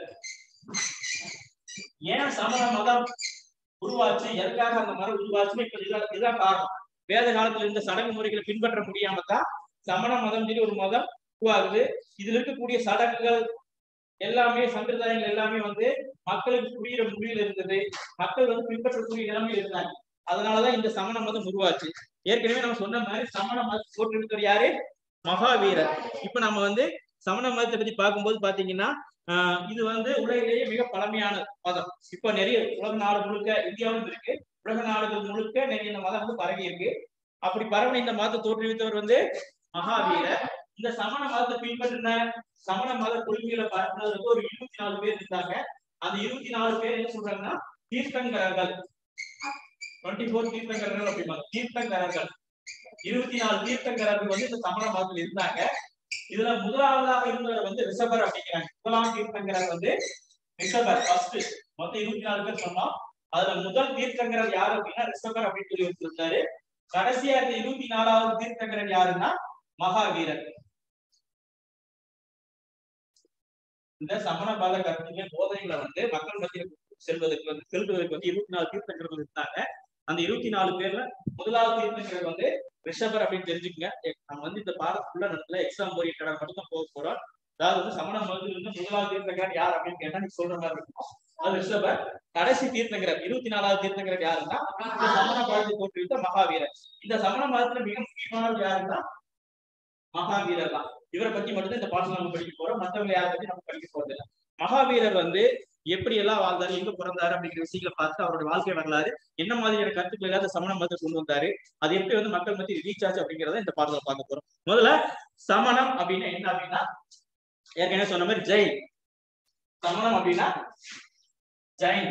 ஏன் சமண மதம் உருவாச்சு எதுக்காக அந்த மதம் உருவாச்சுன்னு இப்ப இதுதான் இதுதான் காரணம் வேத காலத்துல இருந்த சடங்கு முறைகளை பின்பற்ற முடியாம தான் சமண மதம் சொல்லி ஒரு மதம் உருவாகுது இதுல இருக்கக்கூடிய சடங்குகள் எல்லாமே சம்பிரதாயங்கள் எல்லாமே வந்து மக்களுக்கு புரியுற மொழியில இருந்தது மக்கள் வந்து பின்பற்றக்கூடிய நிலைமையில இருந்தாங்க அதனாலதான் இந்த சமண மதம் உருவாச்சு ஏற்கனவே நம்ம சொன்ன மாதிரி சமண மதம் தோற்றுவித்தவர் யாரு மகாவீரர் இப்ப நம்ம வந்து சமண மதத்தை பத்தி பார்க்கும்போது பாத்தீங்கன்னா ஆஹ் இது வந்து உலகிலேயே மிக பழமையான மதம் இப்ப நிறைய உலக நாடு முழுக்க இந்தியாவும் இருக்கு உலக நாடுகள் முழுக்க நிறைய இந்த மதம் வந்து பரவி இருக்கு அப்படி பரவின இந்த மதத்தை தோற்றுவித்தவர் வந்து மகாவீரர் இந்த சமண மதத்தை பின்பற்றின சமண மத கொள்கைகளை பரப்புனது வந்து ஒரு இருபத்தி நாலு பேர் இருந்தாங்க அந்த இருபத்தி நாலு பேர் என்ன சொல்றாங்கன்னா தீர்த்தங்கரர்கள் டுவெண்ட்டி ஃபோர் தீர்த்தங்கரர்கள் அப்படிம்பாங்க தீர்த்தங்கரர்கள் இருபத்தி நாலு தீர்த்தங்கரர்கள் வந்து இந்த சமண மதத்தில் இருந்தாங்க இதுல முதலாவதாக இருந்தவர் வந்து ரிஷபர் அப்படிங்கிறாங்க முதலாம் தீர்த்தங்கரர் வந்து ரிஷபர் ஃபர்ஸ்ட் மொத்தம் இருபத்தி நாலு பேர் சொன்னோம் அதுல முதல் தீர்த்தங்கரர் யாரு அப்படின்னா ரிஷபர் அப்படின்னு சொல்லி வச்சிருந்தாரு கடைசியா இருந்த இருபத்தி நாலாவது தீர்த்தங்கரர் யாருன்னா மகாவீரர் இந்த சமண பாத கருத்துக்கள் போதனைகளை வந்து மக்கள் மத்தியில் செல்வதற்கு வந்து செலுத்துவதற்கு வந்து இருபத்தி நாலு தீர்த்தங்கர்கள் இருந்தாங்க அந்த இருபத்தி நாலு பேர்ல முதலாவது தீர்த்தங்கர் வந்து ரிஷபர் அப்படின்னு தெரிஞ்சுக்கங்க எ- நம்ம வந்து இந்த பாடத்துக்குள்ள நடத்துல எக்ஸாம் ஓரியன்டா மட்டும் தான் போக போறோம் அதாவது வந்து சமண மதத்தில் இருந்து முதலாவது தீர்த்தங்கர் யார் அப்படின்னு கேட்டா நீங்க சொல்ற மாதிரி இருக்கும் அது ரிஷபர் கடைசி தீர்த்தங்கரர் இருபத்தி நாலாவது தீர்த்தங்கரர் யாருன்னா இந்த சமண மதத்தை தோற்றுவித்த மகாவீரர் இந்த சமண மதத்துல மிக முக்கியமானவர் யாருன்னா மகாவீரர் தான் இவரை பத்தி மட்டும் இந்த பாடத்துல நம்ம படிக்க போறோம் மத்தவங்க யாரை பத்தி நம்ம படிக்க போறது இல்லை மகாவீரர் வந்து எப்படி எல்லாம் வாழ்ந்தாரு எங்க பிறந்தாரு அப்படிங்கிற விஷயங்களை பார்த்து அவரோட வாழ்க்கை வரலாறு என்ன மாதிரியான கருத்துக்கள் எல்லாம் இந்த சமண மதத்தை கொண்டு வந்தாரு அது எப்படி வந்து மக்கள் மத்தியில் ரீச் ஆச்சு அப்படிங்கறத இந்த பாடத்துல பார்க்க போறோம் முதல்ல சமணம் அப்படின்னா என்ன அப்படின்னா ஏற்கனவே சொன்ன மாதிரி ஜெயின் சமணம் அப்படின்னா ஜெயின்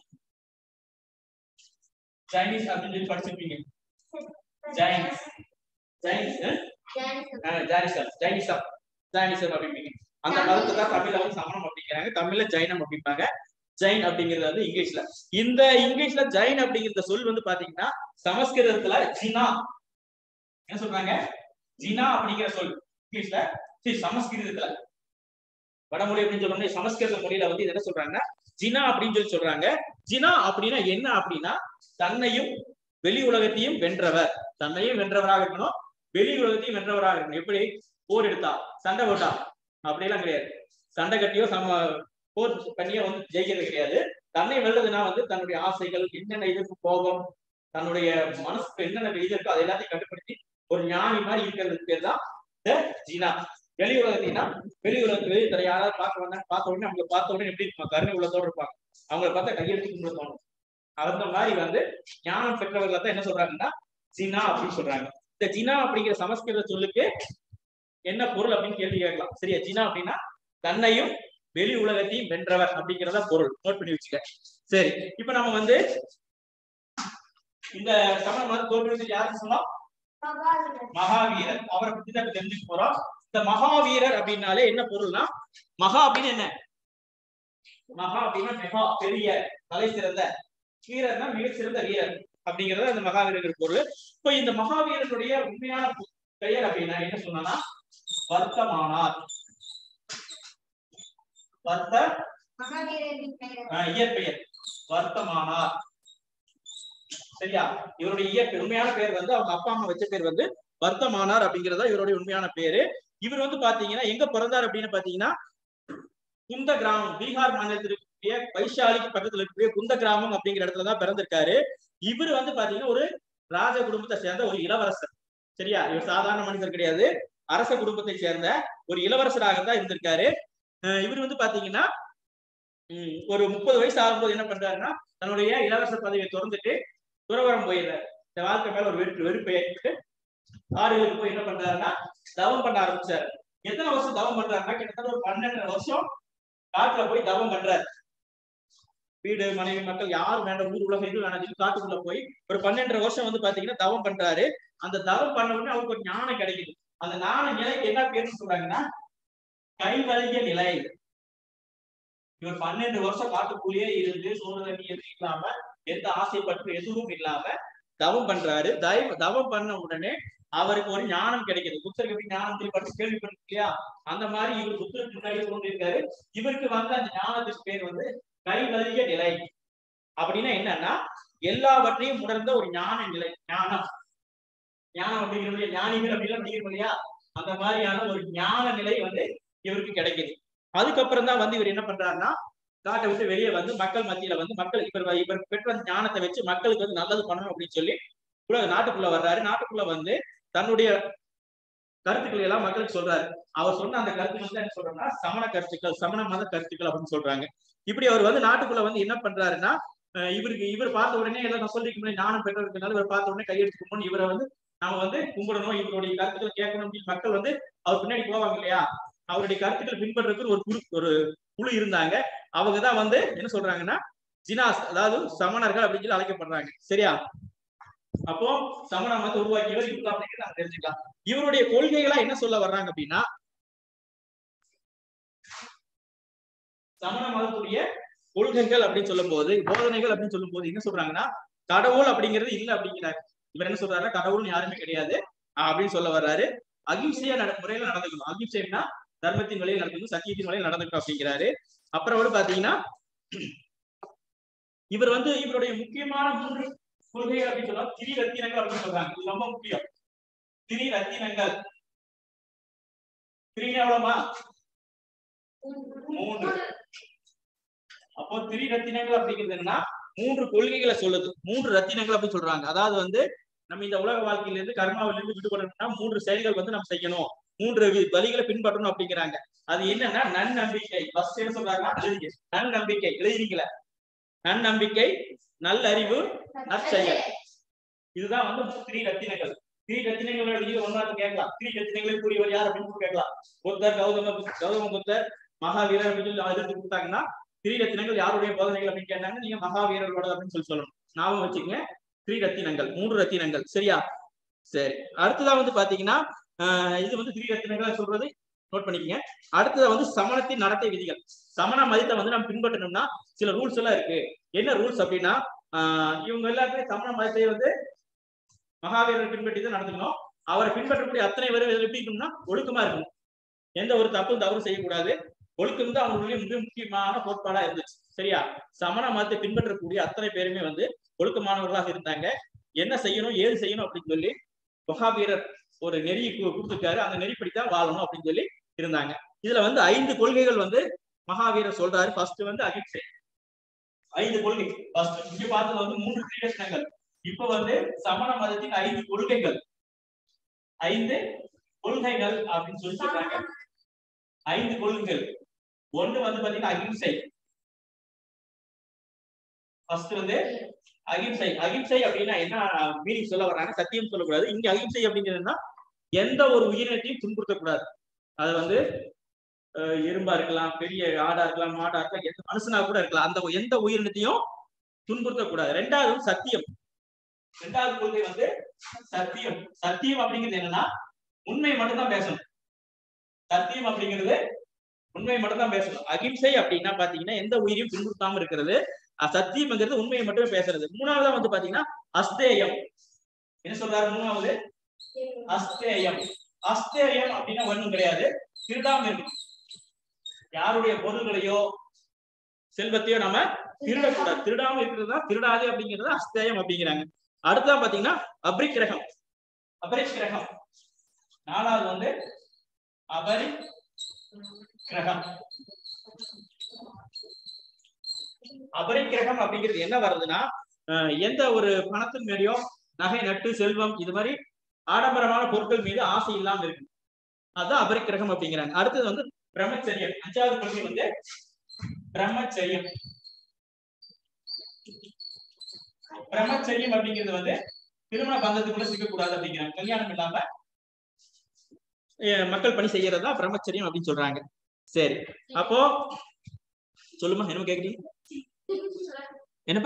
சைனீஸ் அப்படின்னு சொல்லி படிச்சிருப்பீங்க Jain Jain Jainism. Jainism Jainism Jainism அப்படிம்பீங்க அந்த மதத்தை தான் தமிழ்ல வந்து சமணம் அப்படிங்கிறாங்க தமிழ்ல ஜைனம் அப்படிம்பாங்க ஜைன் அப்படிங்கிறது வந்து இங்கிலீஷ்ல இந்த இங்கிலீஷ்ல ஜைன் அப்படிங்கிற சொல் வந்து பாத்தீங்கன்னா சமஸ்கிருதத்துல ஜினா என்ன சொல்றாங்க ஜினா அப்படிங்கிற சொல் இங்கிலீஷ்ல சரி சமஸ்கிருதத்துல வடமொழி அப்படின்னு சொல்றோம் சமஸ்கிருத மொழியில வந்து இது என்ன சொல்றாங்கன்னா ஜினா அப்படின்னு சொல்லி சொல்றாங்க ஜினா அப்படின்னா என்ன அப்படின்னா தன்னையும் வெளி உலகத்தையும் வென்றவர் தன்னையும் வென்றவராக இருக்கணும் வெளி உலகத்தையும் வென்றவராக இருக்கணும் எப்படி போர் எடுத்தா சண்டை போட்டா அப்படியெல்லாம் கிடையாது சண்டை கட்டியோ சம போர் பண்ணியோ வந்து ஜெயிக்கிறது கிடையாது தன்னை வெல்றதுனா வந்து தன்னுடைய ஆசைகள் என்னென்ன இதுக்கு கோபம் தன்னுடைய மனசுக்கு என்னென்ன இது இருக்கோ அதை எல்லாத்தையும் கட்டுப்படுத்தி ஒரு ஞானி மாதிரி இருக்கிறதுக்கு பேர் தான் இந்த ஜீனா வெளி உலகத்தினா வெளி உலகத்துக்கு வெளி தர யாராவது பார்க்க வந்தா பார்த்த உடனே அவங்களை பார்த்த உடனே எப்படி இருப்பாங்க கருணை உள்ளத்தோடு இருப்பாங்க அவங்கள பார்த்தா கையெழுத்து கும்பிட தோணும் அந்த மாதிரி வந்து ஞானம் பெற்றவர்களை தான் என்ன சொல்றாங்கன்னா ஜினா அப்படின்னு சொல்றாங்க இந்த ஜினா அப்படிங்கிற சமஸ்கிருத சொல்லுக்கு என்ன பொருள் அப்படின்னு கேள்வி கேட்கலாம் சரியா ஜினா அப்படின்னா தன்னையும் வெளி உலகத்தையும் வென்றவர் அப்படிங்கிறத பொருள் நோட் பண்ணி வச்சுக்க சரி இப்ப நம்ம வந்து இந்த தமிழ் மத தோற்றுவித்து யாருன்னு சொன்னோம் மகாவீரர். மகாவீரர் அவரை பத்தி தான் இப்ப தெரிஞ்சுக்க போறோம் இந்த மகாவீரர் அப்படின்னாலே என்ன பொருள்னா மகா அப்படின்னு என்ன மகா அப்படின்னா மெகா பெரிய தலை சிறந்த வீரர்னா மிக சிறந்த வீரர் அப்படிங்கறது அந்த மகாவீரர் பொருள் இப்ப இந்த மகாவீரனுடைய உண்மையான பு- பெயர் அப்படின்னா என்ன சொன்னா வர்த்தமானார் வர்த்த மகாவீரரின் பெயர். ஆஹ், இயற்பெயர் வர்த்தமானார் சரியா இவருடைய இயற்பெயர் உண்மையான பேர் வந்து அவங்க அப்பா அம்மா வச்ச பேர் வந்து வர்த்தமானார் அப்படிங்கறதா இவருடைய உண்மையான பேரு இவர் வந்து பாத்தீங்கன்னா எங்க பிறந்தார் அப்படின்னு பாத்தீங்கன்னா குந்த கிராமம் பீகார் மாநிலத்தில் இருக்கக்கூடிய வைஷாலிக்கு பக்கத்துல இருக்கக்கூடிய குந்த கிராமம் அப்படிங்கிற இடத்துல தான் பிறந்திருக்காரு இவர் வந்து பாத்தீங்கன்னா ஒரு ராஜ குடும்பத்தை சேர்ந்த ஒரு இளவரசர் சரியா இவர் சாதாரண மனிதர் கிடையாது அரச குடும்பத்தை சேர்ந்த ஒரு இளவரசராக தான் இருந்திருக்காரு அஹ் இவர் வந்து பாத்தீங்கன்னா உம் ஒரு முப்பது வயசு ஆகும்போது என்ன பண்றாருன்னா தன்னுடைய இளவரசர் பதவியை திறந்துட்டு துறவரம் போயிடுறாரு இந்த வாழ்க்கை மேல ஒரு வெறுப்பு வெறுப்பை ஏற்பட்டு ஆடுகளுக்கு போய் என்ன பண்றாருன்னா தவம் பண்ண ஆரம்பிச்சாரு எத்தனை வருஷம் தவம் பண்றாருன்னா கிட்டத்தட்ட ஒரு பன்னெண்டு வருஷம் காட்டுல போய் தவம் பண்றாரு வீடு மனைவி மக்கள் யாரும் வேண்டாம் ஊர் உலகம் இது வேணாம் சொல்லி காட்டுக்குள்ள போய் ஒரு பன்னெண்டரை வருஷம் வந்து பாத்தீங்கன்னா தவம் பண்றாரு அந்த தவம் பண்ண உடனே அவருக்கு ஒரு ஞானம் கிடைக்குது அந்த ஞான நிலைக்கு என்ன பேர்னு சொல்றாங்கன்னா கைவலிய நிலை இவர் பன்னெண்டு வருஷம் காட்டுக்குள்ளேயே இருந்து சோறு தண்ணி எதுவும் இல்லாம எந்த ஆசைப்பட்டு எதுவும் இல்லாம தவம் பண்றாரு தயவு தவம் பண்ண உடனே அவருக்கு ஒரு ஞானம் கிடைக்குது புத்தருக்கு எப்படி ஞானம் சொல்லி படிச்சு கேள்விப்பட்டு இல்லையா அந்த மாதிரி இவர் புத்தருக்கு முன்னாடி கொண்டிருக்காரு இவருக்கு வந்த அந்த ஞானத்துக்கு பேர் வந்து கைவலிய நிலை அப்படின்னா என்னன்னா எல்லாவற்றையும் உணர்ந்த ஒரு ஞான நிலை ஞானம் ஞானம் அப்படிங்கிற ஞானிகள் அப்படிலாம் படிக்கிறோம் இல்லையா அந்த மாதிரியான ஒரு ஞான நிலை வந்து இவருக்கு கிடைக்குது அதுக்கப்புறம் தான் வந்து இவர் என்ன பண்றாருன்னா காட்டை விட்டு வெளியே வந்து மக்கள் மத்தியில வந்து மக்கள் இவர் இவர் பெற்ற அந்த ஞானத்தை வச்சு மக்களுக்கு வந்து நல்லது பண்ணணும் அப்படின்னு சொல்லி உலக நாட்டுக்குள்ள வர்றாரு நாட்டுக்குள்ள வந்து தன்னுடைய கருத்துக்களை எல்லாம் மக்களுக்கு சொல்றாரு அவர் சொன்ன அந்த கருத்துக்கள் வந்து என்ன சொல்றாங்கன்னா சமண கருத்துக்கள் சமண மத கருத்துக்கள் அப்படின்னு சொல்றாங்க இப்படி அவர் வந்து நாட்டுக்குள்ள வந்து என்ன பண்றாருன்னா அஹ் இவருக்கு இவர் பார்த்த உடனே எல்லாம் நான் சொல்லிக்க முடியும் ஞானம் பெற்றவர்களால இவர் பார்த்த உடனே கையெடுத்துக்கணும் இவரை வந்து நாம வந்து கும்பிடணும் இவருடைய கருத்துக்களை கேட்கணும் அப்படின்னு மக்கள் வந்து அவர் பின்னாடி போவாங்க இல்லையா அவருடைய கருத்துக்கள் பின்பற்றுறதுக்கு ஒரு குழு ஒரு குழு இருந்தாங்க அவங்க தான் வந்து என்ன சொல்றாங்கன்னா ஜினாஸ் அதாவது சமணர்கள் அப்படின்னு சொல்லி அழைக்கப்படுறாங்க சரியா அப்போ சமண மதத்தை உருவாக்கியவர் இவர் தான் அப்படிங்கிறத நம்ம தெரிஞ்சுக்கலாம் இவருடைய கொள்கைகளா என்ன சொல்ல வர்றாங்க அப்படின்னா சமண மதத்துடைய கொள்கைகள் அப்படின்னு சொல்லும் போது போதனைகள் அப்படின்னு சொல்லும் போது என்ன சொல்றாங்கன்னா கடவுள் அப்படிங்கிறது இல்ல அப்படிங்கிறாரு இவர் என்ன சொல்றாருன்னா கடவுள்னு யாருமே கிடையாது ஆஹ் அப்படின்னு சொல்ல வர்றாரு அகிம்சையா நட முறையில நடந்துக்கணும் அகிம்சைன்னா தர்மத்தின் வழியில் நடந்துக்கணும் சத்தியத்தின் வழியில் நடந்துக்கணும் அப்படிங்கிறாரு அப்புறம் வந்து பாத்தீங்கன்னா இவர் வந்து இவருடைய முக்கியமான மூன்று கொள்கைகள் அப்படின்னு சொன்னா திரி ரத்தினங்கள் அப்படின்னு சொல்றாங்க இது ரொம்ப முக்கியம் திரி ரத்தினங்கள் திரி எவ்வளவுமா மூன்று அப்போ திரி ரத்தினங்கள் அப்படிங்கிறது என்னன்னா மூன்று கொள்கைகளை சொல்லுது மூன்று ரத்தினங்கள் அப்படின்னு சொல்றாங்க அதாவது வந்து நம்ம இந்த உலக வாழ்க்கையில இருந்து கர்மாவில இருந்து விடுபடணும்னா மூன்று செயல்கள் வந்து நம்ம செய்யணும் மூன்று வி- வழிகளை பின்பற்றணும் அப்படிங்கிறாங்க அது என்னன்னா நன்னம்பிக்கை ஃபர்ஸ்ட் என்ன சொல்றாங்கன்னா எழுதிங்க நன்னம்பிக்கை எழுதிருக்கீங்களா நன்னம்பிக்கை நல்லறிவு நற்செயல் இதுதான் வந்து திரி ரத்தினங்கள் திரி ரத்தினங்களோட இது ஒன்றாவது கேட்கலாம் திரி ரத்தினங்களை கூறியவர் யார் அப்படின்னு சொல்லி கேட்கலாம் புத்தர் கௌதம புத்த- கௌதம புத்தர் மகாவீரர் அப்படின்னு சொல்லி எதிர்த்து கொடுத்தாங்கன்னா திரி ரத்தினங்கள் யாருடைய போதனைகள் அப்படின்னு கேட்டாங்க நீங்க மகாவீரர்களோட அப்படின்னு சொல்லி சொல்லணும் ஞாபகம் வச்சுக்கங்க திரி ரத்தினங்கள் மூன்று ரத்தினங்கள் சரியா சரி அடுத்ததா வந்து பாத்தீங்கன்னா ஆஹ் இது வந்து திரி ரத்தினங்கள் சொல்றது நோட் பண்ணிக்கங்க அடுத்ததா வந்து சமணத்தின் நடத்தை விதிகள் சமண மதத்தை வந்து நம்ம பின்பற்றணும்னா சில ரூல்ஸ் எல்லாம் இருக்கு என்ன ரூல்ஸ் அப்படின்னா ஆஹ் இவங்க எல்லாருமே சமண மதத்தை வந்து மகாவீரர் பின்பற்றி தான் நடந்துக்கணும் அவரை பின்பற்றக்கூடிய அத்தனை பேரும் எப்படி இருக்கணும்னா ஒழுக்கமா இருக்கணும் எந்த ஒரு தப்பும் தவறும் செய்யக்கூடாது ஒழுக்கம் தான் அவங்களுடைய மிக முக்கியமான கோட்பாடா இருந்துச்சு சரியா சமண மதத்தை பின்பற்றக்கூடிய அத்தனை பேருமே வந்து ஒழுக்கமானவர்களாக இருந்தாங்க என்ன செய்யணும் ஏது செய்யணும் அப்படின்னு சொல்லி மகாவீரர் ஒரு நெறி கு- கொடுத்திருக்காரு அந்த நெறிப்படி தான் வாழணும் அப்படின்னு சொல்லி இருந்தாங்க இதுல வந்து ஐந்து கொள்கைகள் வந்து மகாவீரர் சொல்றாரு ஃபர்ஸ்ட் வந்து அகிம்சை ஐந்து கொள்கை ஃபர்ஸ்ட் இங்க பார்த்தது வந்து மூன்று கிரீடங்கள் இப்ப வந்து சமண மதத்தின் ஐந்து கொள்கைகள் ஐந்து கொள்கைகள் அப்படின்னு சொல்லி சொல்றாங்க ஐந்து கொள்கைகள் ஒண்ணு வந்து பாத்தீங்கன்னா அகிம்சை ஃபர்ஸ்ட் வந்து அகிம்சை அகிம்சை அப்படின்னா என்ன மீனிங் சொல்ல வர்றாங்க சத்தியம் சொல்லக்கூடாது இங்க அகிம்சை அப்படிங்கிறதுனா எந்த ஒரு உயிரினத்தையும் துன்புறுத்தக்கூடாது அது வந்து அஹ், எறும்பா இருக்கலாம் பெரிய ஆடா இருக்கலாம் மாடா இருக்கலாம் எந்த மனுஷனா கூட இருக்கலாம் அந்த எந்த உயிரினத்தையும் துன்புறுத்தக்கூடாது ரெண்டாவது வந்து சத்தியம் ரெண்டாவது கொள்கை வந்து சத்தியம் சத்தியம் அப்படிங்கிறது என்னன்னா உண்மை மட்டும்தான் பேசணும் சத்தியம் அப்படிங்கிறது உண்மை மட்டும் தான் பேசணும் அகிம்சை அப்படின்னா பாத்தீங்கன்னா எந்த உயிரையும் துன்புறுத்தாம இருக்கிறது அஹ் சத்தியம்ங்கிறது உண்மையை மட்டுமே பேசுறது மூணாவதா வந்து பாத்தீங்கன்னா அஸ்தேயம் என்ன சொல்றாரு மூணாவது அஸ்தேயம் அஸ்தேயம் அப்படின்னா ஒண்ணும் கிடையாது திருடாம இருக்கணும் யாருடைய பொருள்களையோ செல்வத்தையோ நம்ம திருடக்கூடாது திருடாம இருக்கிறது தான் திருடாதே அப்படிங்கிறது அஸ்தேயம் அப்படிங்கிறாங்க அடுத்ததான் பாத்தீங்கன்னா அபரிக்கிரகம் அபரிக்கிரகம் நாலாவது வந்து அபரி கிரகம் அபரிக்கிரகம் அப்படிங்கிறது என்ன வருதுன்னா அஹ் எந்த ஒரு பணத்தின் மேலேயோ நகை நட்டு செல்வம் இது மாதிரி ஆடம்பரமான பொருட்கள் மீது ஆசை இல்லாம இருக்கு அதுதான் அபரிக்கிரகம் அப்படிங்கிறாங்க அடுத்தது வந்து பிரம்மச்சரியம் அஞ்சாவது கொள்கை வந்து பிரம்மச்சரியம் பிரம்மச்சரியம் அப்படிங்கிறது வந்து திருமண பந்தத்துக்குள்ள சிக்கக்கூடாது அப்படிங்கிறாங்க கல்யாணம் இல்லாம அஹ் மக்கள் பணி செய்யறதா பிரம்மச்சரியம் அப்படின்னு சொல்றாங்க சரி அப்போ சொல்லுமா என்ன கேக்குறீங்க என்னப்பா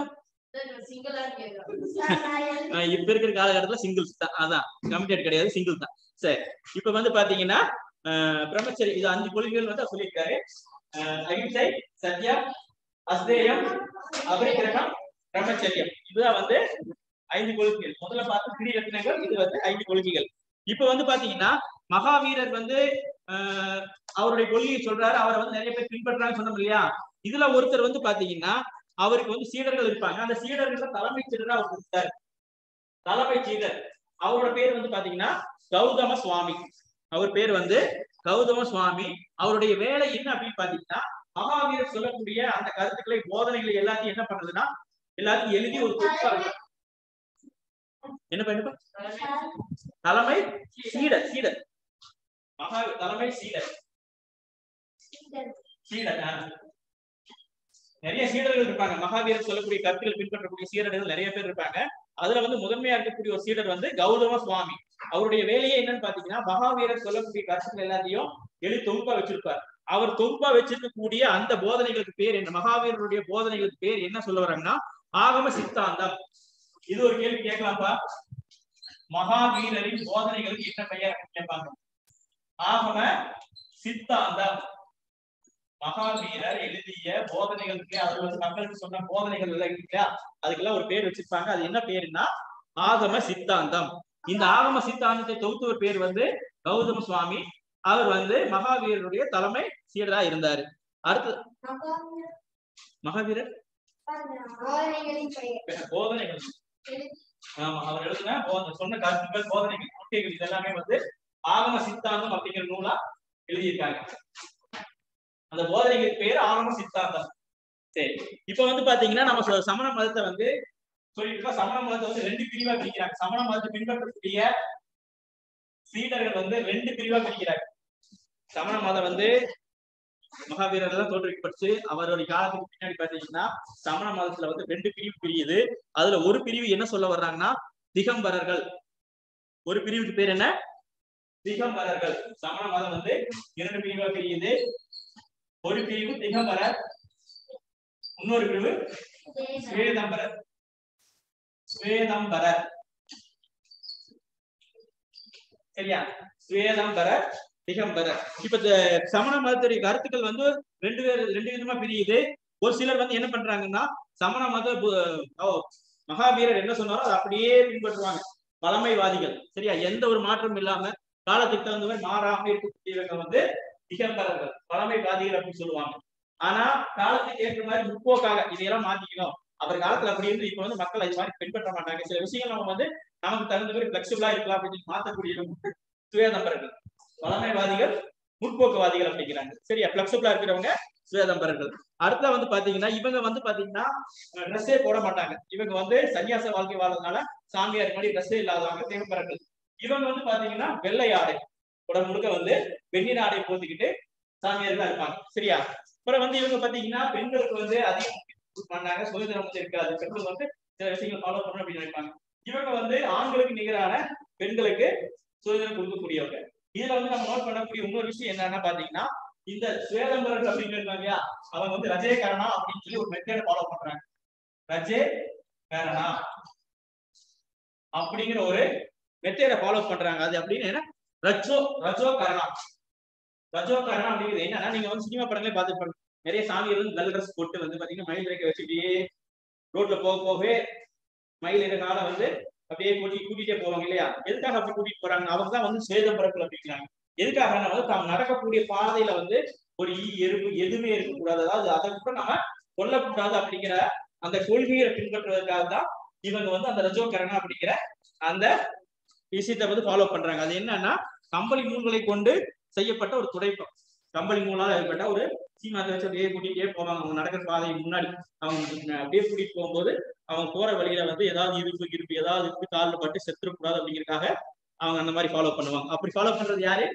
அஹ் இப்ப இருக்கிற காலகட்டத்துல சிங்கிள்ஸ் தான் அதான் கமிட்டட் கிடையாது சிங்கிள் தான் சரி இப்ப வந்து பாத்தீங்கன்னா அஹ் பிரம்மச்சரி இது அஞ்சு கொள்கைகள் வந்து அவர் சொல்லியிருக்காரு அஹ் அகிம்சை சத்யா அஸ்தேயம் அபரிக்கிரகம் பிரம்மச்சரியம் இதுதான் வந்து ஐந்து கொள்கைகள் முதல்ல பார்த்து திடீரத்தினங்கள் இது வந்து ஐந்து கொள்கைகள் இப்ப வந்து பாத்தீங்கன்னா மகாவீரர் வந்து அஹ் அவருடைய கொள்கையை சொல்றாரு அவரை வந்து நிறைய பேர் பின்பற்றாங்கன்னு சொன்னோம் இல்லையா இதுல ஒருத்தர் வந்து பாத்தீங்கன்னா அவருக்கு வந்து சீடர்கள் இருப்பாங்க அந்த சீடர்கள் தலைமை சீடரா அவர் கொடுத்தாரு தலைமை சீடர் அவரோட பேர் வந்து பாத்தீங்கன்னா கௌதம சுவாமி அவர் பேர் வந்து கௌதம சுவாமி அவருடைய வேலை என்ன அப்படின்னு பாத்தீங்கன்னா மகாவீரர் சொல்லக்கூடிய அந்த கருத்துக்களை போதனைகளை எல்லாத்தையும் என்ன பண்றதுன்னா எல்லாத்தையும் எழுதி ஒரு தொகுப்பா இருக்கு. என்ன பண்ணுப்பா தலைமை சீடர் சீடர் மகா தலைமை சீடர் சீடர் ஆ. நிறைய சீடர்கள் இருப்பாங்க மகாவீரர் சொல்லக்கூடிய கருத்துக்கள் பின்பற்றக்கூடிய சீடர்கள் நிறைய பேர் இருப்பாங்க அதுல வந்து முதன்மையா இருக்கக்கூடிய ஒரு சீடர் வந்து கௌதம சுவாமி அவருடைய வேலையே என்னன்னு பாத்தீங்கன்னா மகாவீரர் சொல்லக்கூடிய கருத்துக்கள் எல்லாத்தையும் எழுதி தொகுப்பா வச்சிருப்பார் அவர் தொகுப்பா வச்சிருக்கக்கூடிய அந்த போதனைகளுக்கு பேர் என்ன மகாவீரருடைய போதனைகளுக்கு பேர் என்ன சொல்ல வர்றாங்கன்னா ஆகம சித்தாந்தம் இது ஒரு கேள்வி கேட்கலாம்ப்பா மகாவீரரின் போதனைகளுக்கு என்ன பெயர் அப்படின்னு கேட்பாங்க ஆகம சித்தாந்தம் மகாவீரர் எழுதிய போதனைகளுக்கு அது வந்து மக்களுக்கு சொன்ன போதனைகள் எல்லாம் இருக்கு இல்லையா அதுக்கெல்லாம் ஒரு பேர் வச்சிருப்பாங்க அது என்ன பேருன்னா ஆகம சித்தாந்தம் இந்த ஆகம சித்தாந்தத்தை தொகுத்தவர் பேர் வந்து கௌதம சுவாமி அவர் வந்து மகாவீரருடைய தலைமை சீடரா இருந்தாரு அடுத்து மகாவீரர் போதனைகளின் பெயர் போதனைகள் ஆமா அவர் எழுதின போத- சொன்ன கருத்துக்கள் போதனைகள் கொள்கைகள் இதெல்லாமே வந்து ஆகம சித்தாந்தம் அப்படிங்கிற நூலா எழுதியிருக்காங்க அந்த போதனைகளுக்கு பேர் ஆகம சித்தாந்தம் சரி இப்ப வந்து பாத்தீங்கன்னா நம்ம ச- சமண மதத்தை வந்து சொல்லிட்டு சமண மதத்தை வந்து ரெண்டு பிரிவா பிரிக்கிறாங்க சமண மதத்தை பின்பற்றக்கூடிய சீடர்கள் வந்து ரெண்டு பிரிவா பிரிக்கிறாங்க சமண மதம் வந்து மகாவீரர் தான் தோற்றுவிக்கப்பட்டுச்சு அவருடைய காலத்துக்கு பின்னாடி பாத்தீங்கன்னா சமண மதத்துல வந்து ரெண்டு பிரிவு பிரியுது அதுல ஒரு பிரிவு என்ன சொல்ல வர்றாங்கன்னா திகம்பரர்கள் ஒரு பிரிவுக்கு பேர் என்ன திகம்பரர்கள் சமண மதம் வந்து இரண்டு பிரிவா பிரியுது ஒரு பிரிவு திகம்பரர் இன்னொரு பிரிவு ஸ்வேதம்பரர் ஸ்வேதம்பரர் சரியா ஸ்வேதம்பரர் திகம்பரர் இப்ப இந்த சமண மதத்துடைய கருத்துக்கள் வந்து ரெண்டு பேர் ரெண்டு விதமா பிரியுது ஒரு சிலர் வந்து என்ன பண்றாங்கன்னா சமண மத பு- ஓ, மகாவீரர் என்ன சொன்னாரோ அதை அப்படியே பின்பற்றுவாங்க பழமைவாதிகள் சரியா எந்த ஒரு மாற்றமும் இல்லாம காலத்துக்கு தகுந்த மாதிரி மாறாம இருக்கக்கூடியவங்க வந்து திகம்பரர்கள் பழமைவாதிகள் அப்படின்னு சொல்லுவாங்க ஆனா காலத்துக்கு ஏற்ற மாதிரி முற்போக்காக இதையெல்லாம் மாத்திக்கணும் அவர் காலத்துல அப்படி இருந்து இப்ப வந்து மக்கள் இது மாதிரி பின்பற்ற மாட்டாங்க சில விஷயங்கள் நம்ம வந்து நமக்கு தகுந்த மாதிரி பிளெக்சிபிளா இருக்கலாம் அப்படின்னு சொல்லி மாத்தக்கூடியவங்க சுயதம்பரர்கள் பழமைவாதிகள் முற்போக்குவாதிகள் அப்படிங்கிறாங்க சரியா பிளெக்சிபிளா இருக்கிறவங்க சுயதம்பரர்கள் அடுத்த வந்து பாத்தீங்கன்னா இவங்க வந்து பாத்தீங்கன்னா ட்ரெஸ்ஸே போட மாட்டாங்க இவங்க வந்து சன்னியாச வாழ்க்கை வாழ்றதுனால சாமியார் மாதிரி ட்ரெஸ்ஸே இல்லாதவங்க திகம்பரர்கள் இவங்க வந்து பாத்தீங்கன்னா வெள்ளை ஆடை உடம்பு முழுக்க வந்து வெந்நீர் ஆடை போத்திக்கிட்டு சாமியார்களா இருப்பாங்க சரியா அப்புறம் வந்து இவங்க பாத்தீங்கன்னா பெண்களுக்கு வந்து அதிகம் முக்கியத்துவம் பண்ணாங்க சுதந்திரம் வந்து இருக்காது பெண்கள் வந்து சில விஷயங்கள் ஃபாலோ பண்ணணும் அப்படின்னு நினைப்பாங்க இவங்க வந்து ஆண்களுக்கு நிகரான பெண்களுக்கு சுதந்திரம் கொடுக்கக்கூடியவங்க இதுல வந்து நம்ம நோட் பண்ணக்கூடிய இன்னொரு விஷயம் என்னன்னா பாத்தீங்கன்னா இந்த சுவேதம்பரர்கள் அப்படிங்கிறது இல்லையா அவங்க வந்து ரஜே கரணா அப்படின்னு சொல்லி ஒரு மெத்தேட ஃபாலோ பண்றாங்க ரஜே கரணா அப்படிங்கிற ஒரு மெத்தேட ஃபாலோ பண்றாங்க அது அப்படின்னு என்ன ரஜோ ரஜோ கரணா ரஜோ கரணா அப்படிங்கிறது என்னன்னா நீங்க வந்து சினிமா படங்களே பார்த்துருப்பாங்க நிறைய சாமிகள் வந்து வெள்ள ட்ரெஸ் போட்டு வந்து பாத்தீங்கன்னா மயில் இறக்க வச்சுட்டே ரோட்ல போக போகவே மயில் இறக்கால வந்து அப்படியே கூட்டி கூட்டிட்டே போவாங்க இல்லையா எதுக்காக அப்படி கூட்டிட்டு போறாங்க அவங்க தான் வந்து சேதம்பரங்கள் அப்படிங்கிறாங்க எதுக்காக வந்து தாம் நடக்கக்கூடிய பாதையில வந்து ஒரு ஈ எறும்பு எதுவுமே இருக்கக்கூடாது அதாவது அதை கூட நம்ம கொல்லக்கூடாது அப்படிங்கிற அந்த கொள்கையை பின்பற்றுவதற்காக தான் இவங்க வந்து அந்த ரஜோ கரணா அப்படிங்கிற அந்த விஷயத்தை வந்து ஃபாலோ பண்றாங்க அது என்னன்னா கம்பளி நூல்களை கொண்டு செய்யப்பட்ட ஒரு துடைப்பம் கம்பளி நூலால் ஏற்பட்ட ஒரு சீமாத்தை வச்சு அப்படியே கூட்டிகிட்டே போவாங்க அவங்க நடக்கிற பாதை முன்னாடி அவங்க அப்படியே கூட்டிட்டு போகும்போது அவங்க போற வழியில வந்து ஏதாவது இருப்பு இருப்பு ஏதாவது இருக்கு காலில் பட்டு செத்துடக்கூடாது அப்படிங்கிறதுக்காக அவங்க அந்த மாதிரி ஃபாலோ பண்ணுவாங்க அப்படி ஃபாலோ பண்றது யாரு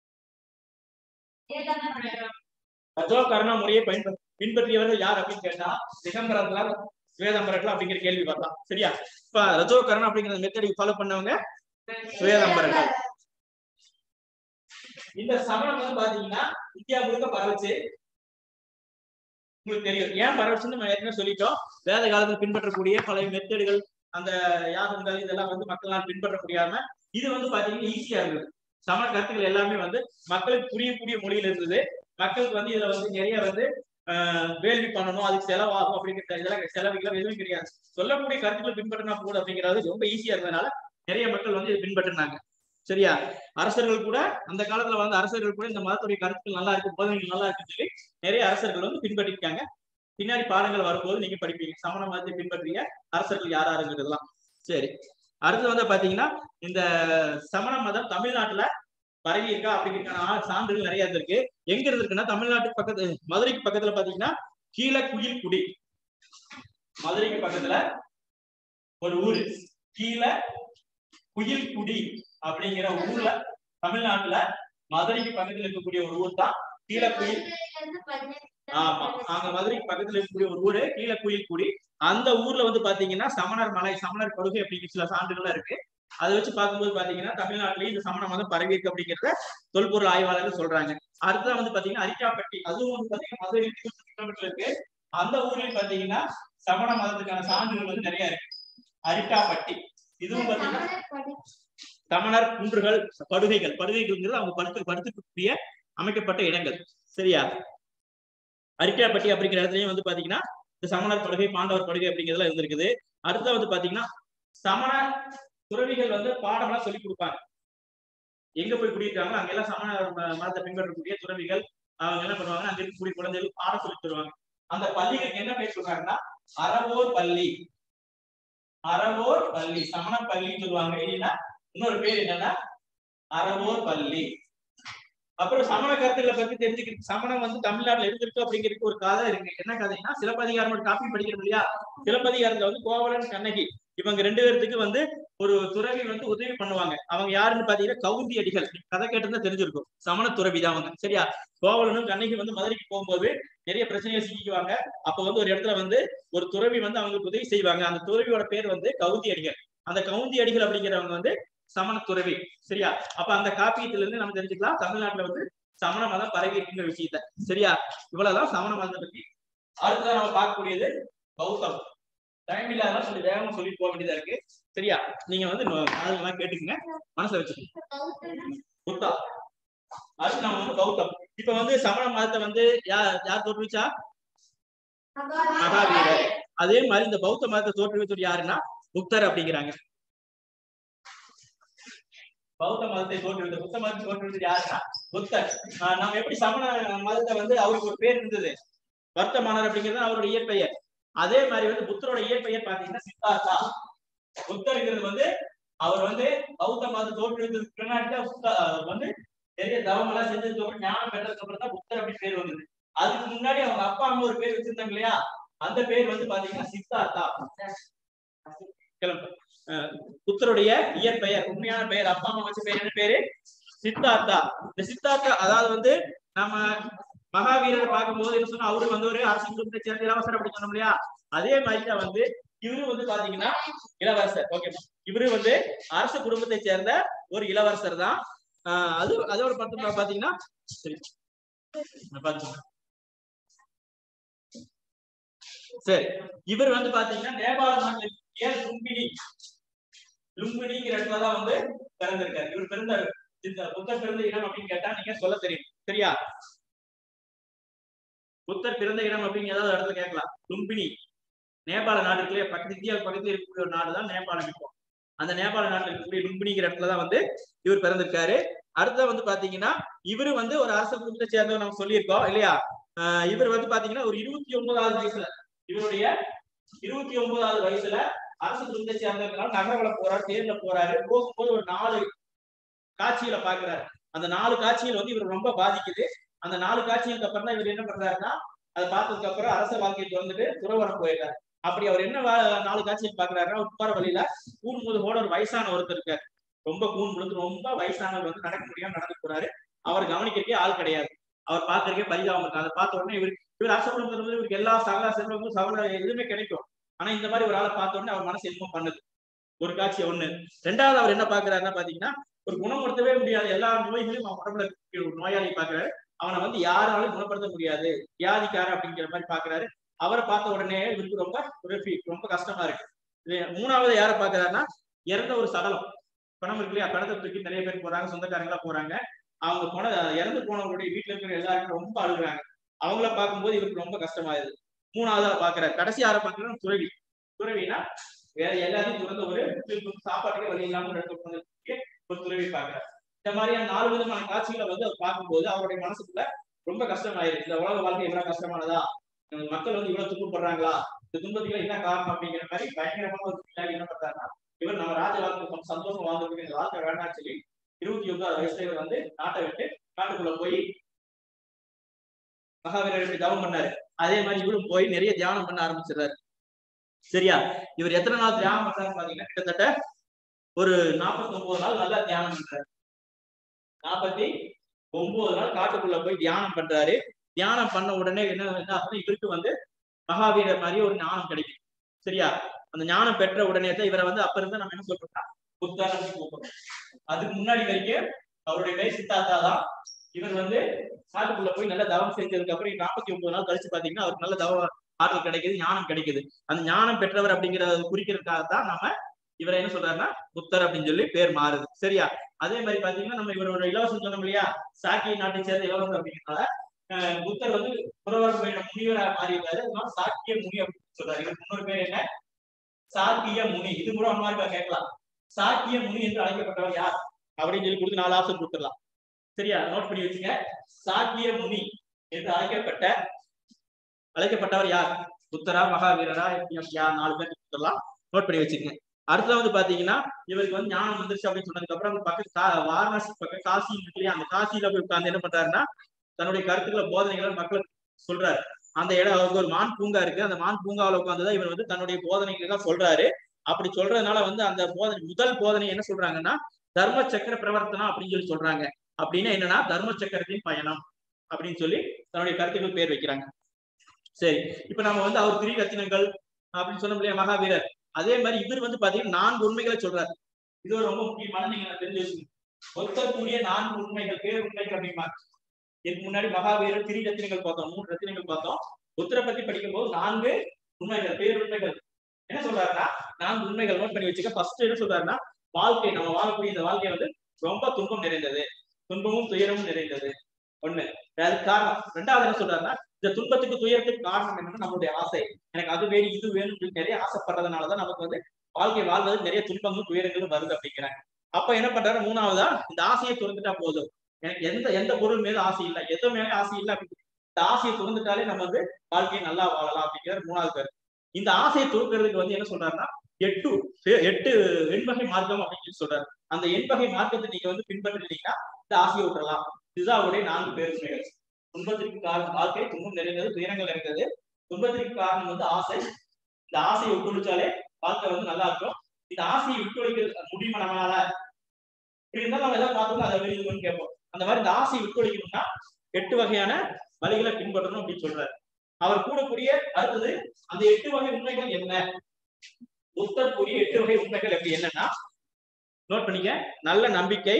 ரஜோ கருணா முறையை பயன்ப பின்பற்றியவர்கள் யார் அப்படின்னு கேட்டா திகம்பரர்களா சுவேதம்பரர்கள் அப்படிங்கிற கேள்வி வரலாம் சரியா இப்ப ரஜோ கருணா அப்படிங்கிற மெத்தடி ஃபாலோ பண்ணவங்க சுவேதம்பரர்கள் இந்த சமணம் வந்து பாத்தீங்கன்னா இந்தியா முழுக்க பரவச்சு உங்களுக்கு தெரியும் ஏன் பரவச்சுன்னு நம்ம ஏற்கனவே சொல்லிட்டோம் வேத காலத்தில் பின்பற்றக்கூடிய பல மெத்தடுகள் அந்த யாகங்கள் இதெல்லாம் வந்து மக்களால் பின்பற்ற முடியாம இது வந்து பாத்தீங்கன்னா ஈஸியா இருந்தது சமண கருத்துக்கள் எல்லாமே வந்து மக்களுக்கு புரியக்கூடிய மொழியில இருந்தது மக்களுக்கு வந்து இதுல வந்து நிறைய வந்து ஆஹ் வேள்வி பண்ணணும் அதுக்கு செலவாகும் அப்படிங்கிற இதெல்லாம் செலவுகள் எதுவும் கிடையாது சொல்லக்கூடிய கருத்துக்களை பின்பற்றினா போதும் அப்படிங்கிறது ரொம்ப ஈஸியா இருந்ததுனால நிறைய மக்கள் வந்து இதை பின்பற்றினாங்க சரியா அரசர்கள் கூட அந்த காலத்துல வந்து அரசர்கள் கூட இந்த மதத்துடைய கருத்துக்கள் நல்லா இருக்கு போதனைகள் நல்லா இருக்குன்னு சொல்லி நிறைய அரசர்கள் வந்து பின்பற்றிருக்காங்க பின்னாடி பாடங்கள் வரும்போது நீங்க படிப்பீங்க சமண மதத்தை பின்பற்றிய அரசர்கள் யாரா இருக்கிறதுலாம் சரி அடுத்து வந்து பாத்தீங்கன்னா இந்த சமண மதம் தமிழ்நாட்டுல பரவி இருக்கா அப்படிங்கிறதுக்கான சான்றுகள் நிறைய இருந்திருக்கு எங்க இருந்திருக்குன்னா தமிழ்நாட்டுக்கு பக்கத்து மதுரைக்கு பக்கத்துல பாத்தீங்கன்னா கீழ குயில் குடி மதுரைக்கு பக்கத்துல ஒரு ஊரு கீழ குயில் குடி அப்படிங்கிற ஊர்ல தமிழ்நாட்டுல மதுரைக்கு பக்கத்துல இருக்கக்கூடிய ஒரு ஊர் தான் கீழ குயில் ஆமா அங்க மதுரைக்கு பக்கத்துல இருக்கக்கூடிய ஒரு ஊரு கீழ குயில் குடி அந்த ஊர்ல வந்து பாத்தீங்கன்னா சமணர் மலை சமணர் படுகை அப்படிங்கிற சில சான்றுகள் இருக்கு அதை வச்சு பார்க்கும்போது பாத்தீங்கன்னா தமிழ்நாட்டிலேயே இந்த சமண மதம் பரவி இருக்கு அப்படிங்கிறத தொல்பொருள் ஆய்வாளர்கள் சொல்றாங்க அடுத்ததான் வந்து பாத்தீங்கன்னா அரிக்காப்பட்டி அதுவும் வந்து பாத்தீங்கன்னா மதுரை கிலோமீட்டர் இருக்கு அந்த ஊர்லயும் பாத்தீங்கன்னா சமண மதத்துக்கான சான்றுகள் வந்து நிறைய இருக்கு அரிட்டாப்பட்டி இதுவும் பாத்தீங்கன்னா தமிழர் படி தமிழர் குன்றுகள் படுகைகள் படுகைகள்ங்கிறது அவங்க படுத்து படுத்துக்கூடிய அமைக்கப்பட்ட இடங்கள் சரியா அரிக்காப்பட்டி அப்படிங்கிற இடத்துலயும் வந்து பாத்தீங்கன்னா இந்த சமணர் படுகை பாண்டவர் படுகை அப்படிங்கிறதுலாம் இருந்திருக்குது அடுத்த வந்து பாத்தீங்கன்னா சமண துறவிகள் வந்து பாடம்லாம் சொல்லி கொடுப்பாங்க எங்க போய் குடியிருக்காங்களோ அங்கெல்லாம் சமண ம- மதத்தை பின்பற்றக்கூடிய துறவிகள் அவங்க என்ன பண்ணுவாங்க அங்க இருக்கக்கூடிய குழந்தைகள் பாடம் சொல்லி தருவாங்க அந்த பள்ளிகளுக்கு என்ன பேர் சொல்றாங்கன்னா அறவோர் பள்ளி அறவோர் பள்ளி சமண பள்ளின்னு சொல்லுவாங்க இல்லைன்னா இன்னொரு பேர் என்னன்னா அறவோர் பள்ளி அப்புறம் சமண கருத்துக்களை பத்தி தெரிஞ்சுக்கிட்டு சமணம் வந்து தமிழ்நாட்டுல இருந்திருக்கு அப்படிங்கிறதுக்கு ஒரு கதை இருக்கு என்ன கதைன்னா சிலப்பதிகாரம் காப்பி படிக்கிறோம் இல்லையா சிலப்பதிகாரத்துல வந்து கோவலன் கண்ணகி இவங்க ரெண்டு பேர்த்துக்கு வந்து ஒரு துறவி வந்து உதவி பண்ணுவாங்க அவங்க யாருன்னு பாத்தீங்கன்னா கவுந்தி அடிகள் நீங்க கதை கேட்டிருந்தா தெரிஞ்சிருக்கும் சமண துறவி தான் அவங்க சரியா கோவலனும் கண்ணகி வந்து மதுரைக்கு போகும்போது நிறைய பிரச்சனைகளை சிக்கிக்குவாங்க அப்ப வந்து ஒரு இடத்துல வந்து ஒரு துறவி வந்து அவங்களுக்கு உதவி செய்வாங்க அந்த துறவியோட பேர் வந்து கவுந்தி அடிகள் அந்த கவுந்தி அடிகள் அப்படிங்கிறவங்க வந்து சமண துறவி சரியா அப்ப அந்த காப்பியத்துல இருந்து நம்ம தெரிஞ்சுக்கலாம் தமிழ்நாட்டுல வந்து சமண மதம் பரவி இருக்குங்கிற விஷயத்த சரியா இவ்வளவுதான் சமண மதத்தை பத்தி அடுத்ததான் நம்ம பார்க்கக்கூடியது பௌத்தம் டைம் இல்லாத சொல்லி வேகமா சொல்லி போக வேண்டியதா இருக்கு சரியா நீங்க வந்து அதெல்லாம் கேட்டுக்கங்க மனசுல வச்சுக்கோங்க பௌத்தம் புத்தா அடுத்து நம்ம வந்து பௌத்தம் இப்ப வந்து சமண மதத்தை வந்து யார் யார் தோற்றுவிச்சா மகாவீரர் அதே மாதிரி இந்த பௌத்த மதத்தை தோற்றுவிச்சது யாருன்னா புத்தர் அப்படிங்கிறாங்க பௌத்த மதத்தை தோற்றுவித்த புத்த மதத்தை தோற்றுவித்தது யாருன்னா புத்தர் ஆஹ் நம்ம எப்படி சமண மதத்தை வந்து அவருக்கு ஒரு பேர் இருந்தது வர்த்தமானர் அப்படிங்கிறது அவருடைய இயற்பெயர் அதே மாதிரி வந்து புத்தரோட இயற்பெயர் பாத்தீங்கன்னா சித்தார்த்தா புத்தருங்கிறது வந்து அவர் வந்து பௌத்த மதத்தை தோற்றுவித்ததுக்கு பின்னாடி தான் புத்த- அவர் வந்து நிறைய தவம் எல்லாம் செஞ்சதுக்கு அப்புறம் ஞானம் பெற்றதுக்கு அப்புறம் தான் புத்தர் அப்படி பேர் வந்தது அதுக்கு முன்னாடி அவங்க அப்பா அம்மா ஒரு பேர் வச்சிருந்தாங்க இல்லையா அந்த பேர் வந்து பாத்தீங்கன்னா சித்தார்த்தா கிளம்பு அஹ் புத்தருடைய இயற்பெயர் உண்மையான பெயர் அப்பா அம்மா வச்ச பேர் என்ன பேரு சித்தார்த்தா இந்த சித்தார்த்தா அதாவது வந்து நம்ம மகாவீரரை பார்க்கும்போது என்ன சொன்னா அவரு வந்து ஒரு அரசு குடும்பத்தை சேர்ந்த இளவரசர் அப்படி சொன்னோம் இல்லையா அதே மாதிரி தான் வந்து இவரு வந்து பாத்தீங்கன்னா இளவரசர் ஓகே இவரு வந்து அரச குடும்பத்தை சேர்ந்த ஒரு இளவரசர் தான் ஆஹ் அது அதோட பத்து பாத்தீங்கன்னா சரி நான் பாத்துக்கிறேன். சரி இவர் வந்து பாத்தீங்கன்னா நேபாள நாட்டில் இருக்கக்கூடிய லும்பினி லும்பினிங்கிற இடத்துல தான் வந்து பிறந்திருக்காரு இவர் பிறந்த இந்த புத்தர் பிறந்த இடம் அப்படின்னு கேட்டா நீங்க சொல்ல தெரியும் சரியா புத்தர் பிறந்த இடம் அப்படின்னு ஏதாவது இடத்துல கேட்கலாம் லும்பினி நேபாள நாடு இருக்குல்லையா பக்கத்து இந்தியா பக்கத்துல இருக்கக்கூடிய ஒரு நாடு தான் நேபாளம் இப்போ அந்த நேபாள நாட்டில் இருக்கக்கூடிய லும்பினிங்கிற இடத்துல தான் வந்து இவர் பிறந்திருக்காரு அடுத்த வந்து பாத்தீங்கன்னா இவரு வந்து ஒரு அரச குடும்பத்தை சேர்ந்தவர் நம்ம சொல்லியிருக்கோம் இல்லையா ஆஹ் இவர் வந்து பாத்தீங்கன்னா ஒரு இருபத்தி ஒன்பதாவது வயசுல இவருடைய இருபத்தி ஒன்பதாவது வயசுல அரசு குடும்பத்தை சேர்ந்தவங்களால நகரவள போறாரு தேர்ல போறாரு போகும்போது ஒரு நாலு காட்சிகளை பாக்குறாரு அந்த நாலு காட்சிகள் வந்து இவர் ரொம்ப பாதிக்குது அந்த நாலு காட்சிகளுக்கு அப்புறம் தான் இவர் என்ன பண்றாருன்னா அதை பார்த்ததுக்கு அப்புறம் அரச வாழ்க்கையை திறந்துட்டு துறவரம் போயிடுறாரு அப்படி அவர் என்ன வா- நாலு காட்சிகள் பாக்குறாருன்னா ஒரு போற வழியில கூண் முதுகோட ஒரு வயசான ஒருத்தர் இருக்காரு ரொம்ப கூண் முழுந்து ரொம்ப வயசானவர் வந்து நடக்க முடியாம நடந்து போறாரு அவர் கவனிக்கிறக்கே ஆள் கிடையாது அவர் பார்க்கறக்கே பரிதாபம் இருக்கு அதை பார்த்த உடனே இவர் இவர் ஆசைப்படுறது வந்து இவருக்கு எல்லா சகல செல்வங்களும் சகல எதுவுமே கிடைக்கும் ஆனா இந்த மாதிரி ஒரு ஆளை பார்த்த உடனே அவர் மனசு என்னமோ பண்ணுது ஒரு காட்சி ஒண்ணு ரெண்டாவது அவர் என்ன பாக்குறாருன்னா பாத்தீங்கன்னா ஒரு குணப்படுத்தவே முடியாத எல்லா நோய்களையும் அவன் உடம்புல இருக்கக்கூடிய ஒரு நோயாளி பாக்குறாரு அவனை வந்து யாராலும் குணப்படுத்த முடியாது வியாதிக்காரன் அப்படிங்கிற மாதிரி பாக்குறாரு அவரை பார்த்த உடனே இவருக்கு ரொம்ப ஒரு feel, ரொம்ப கஷ்டமா இருக்கு இது மூணாவது யாரை பாக்குறாருன்னா இறந்த ஒரு சடலம் பணம் இருக்கு இல்லையா பணத்தை தூக்கி நிறைய பேர் போறாங்க சொந்தக்காரங்களா போறாங்க அவங்க போன இறந்து போனவங்களுடைய வீட்டுல இருக்கிற எல்லாருக்கும் ரொம்ப அழுகுறாங்க அவங்கள பார்க்கும்போது இவருக்கு ரொம்ப கஷ்டமாயிருது மூணாவதா பாக்குறாரு கடைசி யாரை பாக்குறாரு துறவி துறவினா வேற எல்லாத்தையும் துறந்த ஒரு சாப்பாட்டுக்கே வழி இல்லாம ஒரு இடத்துல உட்கார்ந்திருக்கக்கூடிய ஒரு துறவி பாக்குறாரு இந்த மாதிரியான நாலு விதமான காட்சிகளை வந்து அவர் பார்க்கும்போது அவருடைய மனசுக்குள்ள ரொம்ப கஷ்டமாயிருது இந்த உலக வாழ்க்கை எவ்வளவு கஷ்டமானதா இந்த மக்கள் வந்து இவ்வளவு துன்பப்படுறாங்களா இந்த துன்பத்துக்கு என்ன காரணம் அப்படிங்கிற மாதிரி பயங்கரமான ஒரு பின்னாடி என்ன பண்றாருன்னா இவர் நம்ம ராஜ வாழ்க்கை கொஞ்சம் சந்தோஷம் வாழ்ந்துருக்கு இந்த வாழ்க்கை வேண்டாம்னு சொல்லி இருபத்தி ஒன்பதாவது வயசுல இவர் வந்து நாட்டை விட்டு காட்டுக்குள்ள போய் மகாவீரர் எப்படி தவம் பண்ணாரு அதே மாதிரி இவரும் போய் நிறைய தியானம் பண்ண ஆரம்பிச்சிடுறாரு சரியா இவர் எத்தனை நாள் தியானம் பண்றாரு பாத்தீங்கன்னா கிட்டத்தட்ட ஒரு நாற்பத்தி ஒன்பது நாள் நல்லா தியானம் பண்றாரு நாற்பத்தி ஒன்பது நாள் காட்டுக்குள்ள போய் தியானம் பண்றாரு தியானம் பண்ண உடனே என்ன என்ன ஆகுதுன்னா இவருக்கு வந்து மகாவீரர் மாதிரி ஒரு ஞானம் கிடைக்கும் சரியா அந்த ஞானம் பெற்ற உடனே தான் இவரை வந்து அப்ப இருந்து நம்ம என்ன சொல்றோம்னா புத்தர் அப்படின்னு கூப்பிடுறோம் அதுக்கு முன்னாடி வரைக்கும் அவருடைய கை சித்தாத்தா தான் இவர் வந்து காட்டுக்குள்ள போய் நல்ல தவம் செஞ்சதுக்கு அப்புறம் நாற்பத்தி ஒன்பது நாள் கழிச்சு பாத்தீங்கன்னா அவருக்கு நல்ல தவம் ஆற்றல் கிடைக்குது ஞானம் கிடைக்குது அந்த ஞானம் பெற்றவர் அப்படிங்கிறத குறிக்கிறதுக்காக தான் நம்ம இவரை என்ன சொல்றாருன்னா புத்தர் அப்படின்னு சொல்லி பேர் மாறுது சரியா அதே மாதிரி பாத்தீங்கன்னா நம்ம இவரோட இலவசம் சொன்னோம் இல்லையா சாக்கிய நாட்டை சேர்ந்த இலவசம் அப்படிங்கிறனால அஹ், புத்தர் வந்து புறவர் முனிவராக மாறியிருக்காரு அதனால சாக்கிய முனி அப்படின்னு சொல்றாரு இவருக்கு இன்னொரு பேர் என்ன சாக்கிய முனி இது கூட அம்மா இருக்கா கேட்கலாம் சாக்கிய முனி என்று அழைக்கப்பட்டவர் யார் அப்படின்னு சொல்லி கொடுத்து நாலு ஆப்ஷன் கொடுத்துடலாம் சரியா நோட் பண்ணி வச்சுங்க சாக்கிய முனி என்று அழைக்கப்பட்ட அழைக்கப்பட்டவர் யார் புத்தரா மகாவீரரா எப்படி யார் நாலு பேர் கொடுத்துடலாம் நோட் பண்ணி வச்சுக்கங்க அடுத்தது வந்து பாத்தீங்கன்னா இவருக்கு வந்து ஞானம் வந்துருச்சு அப்படின்னு சொன்னதுக்கு அப்புறம் அவங்க பக்கத்து கா- வாரணாசி பக்கம் காசி இருக்கு இல்லையா அந்த காசியில போய் உட்கார்ந்து என்ன பண்றாருன்னா தன்னுடைய கருத்துக்களை போதனைகளை மக்களுக்கு சொல்றாரு அந்த இடம் அவருக்கு ஒரு மான் பூங்கா இருக்கு அந்த மான் பூங்காவில் உட்காந்துதான் இவர் வந்து தன்னுடைய போதனைகளை சொல்றாரு அப்படி சொல்றதுனால வந்து அந்த போதனை முதல் போதனை என்ன சொல்றாங்கன்னா தர்ம சக்கர பிரவர்த்தனம் அப்படின்னு சொல்லி சொல்றாங்க அப்படின்னா என்னன்னா தர்ம சக்கரத்தின் பயணம் அப்படின்னு சொல்லி தன்னுடைய கருத்துக்கள் பேர் வைக்கிறாங்க சரி இப்ப நம்ம வந்து அவர் திரி ரத்தினங்கள் அப்படின்னு சொன்னோம் இல்லையா மகாவீரர் அதே மாதிரி இவர் வந்து பாத்தீங்கன்னா நான்கு உண்மைகளை சொல்றாரு இது ஒரு ரொம்ப முக்கியமான நீங்க நான் தெரிஞ்சு வச்சுக்கணும் ஒத்தக்கூடிய நான்கு உண்மைகள் பேர் உண்மைகள் அப்படிம்பாங்க இதுக்கு முன்னாடி மகாவீரர் திரி ரத்தினங்கள் பார்த்தோம் மூணு ரத்தினங்கள் பார்த்தோம் புத்தரை பத்தி படிக்கும் போது நான்கு உண்மைகள் பேர் உண்மைகள் என்ன சொல்றாருன்னா நான்கு உண்மைகள் நோட் பண்ணி வச்சுக்க ஃபர்ஸ்ட் என்ன சொல்றாருன்னா வாழ்க்கை நம்ம வாழக்கூடிய இந்த வாழ்க்கை வந்து ரொம்ப துன்பம் நிறைந்தது துன்பமும் துயரமும் நிறைந்தது ஒண்ணு அதுக்கு காரணம் ரெண்டாவது என்ன சொல்றாருன்னா இந்த துன்பத்துக்கு துயரத்துக்கு காரணம் என்னன்னா நம்மளுடைய ஆசை எனக்கு அது வேணும் இது வேணும் சொல்லி நிறைய ஆசைப்படுறதுனாலதான் நமக்கு வந்து வாழ்க்கை வாழ்வது நிறைய துன்பங்களும் துயரங்களும் வருது அப்படிங்கிறாங்க அப்ப என்ன பண்றாரு மூணாவதா இந்த ஆசையை துறந்துட்டா போதும் எனக்கு எந்த எந்த பொருள் மேல ஆசை இல்லை எது மேல ஆசை இல்லை அப்படின்னு இந்த ஆசையை துறந்துட்டாலே நம்ம வந்து வாழ்க்கையை நல்லா வாழலாம் அப்படிங்கிறது மூணாவது கருத்து இந்த ஆசையை துறக்கிறதுக்கு வந்து என்ன சொல்றாருன்னா எட்டு எட்டு எண்பகை மார்க்கம் அப்படின்னு சொல்லி சொல்றாரு அந்த எண்பகை மார்க்கத்தை நீங்க வந்து பின்பற்றினீங்கன்னா இந்த ஆசையை விட்டுறலாம் இதுதான் அவருடைய நான்கு பேருமைகள் துன்பத்திற்கு காரணம் வாழ்க்கை துன்பம் நிறைந்தது துயரங்கள் நிறைந்தது துன்பத்திற்கு காரணம் வந்து ஆசை இந்த ஆசையை விட்டுழிச்சாலே வாழ்க்கை வந்து நல்லா இருக்கும் இந்த ஆசையை விட்டுழிக்க முடியுமா நம்மளால இப்படி இருந்தாலும் நம்ம எதாவது பார்த்தோம்னா அதை வெளியுதுன்னு கேட்போம் அந்த மாதிரி இந்த ஆசையை விட்டுழிக்கணும்னா எட்டு வகையான வழிகளை பின்பற்றணும் அப்படின்னு சொல்றாரு அவர் கூடக்கூடிய அடுத்தது அந்த எட்டு வகை உண்மைகள் என்ன புத்தர் கூறிய எட்டு வகை உண்மைகள் எப்படி என்னன்னா நோட் பண்ணிக்க நல்ல நம்பிக்கை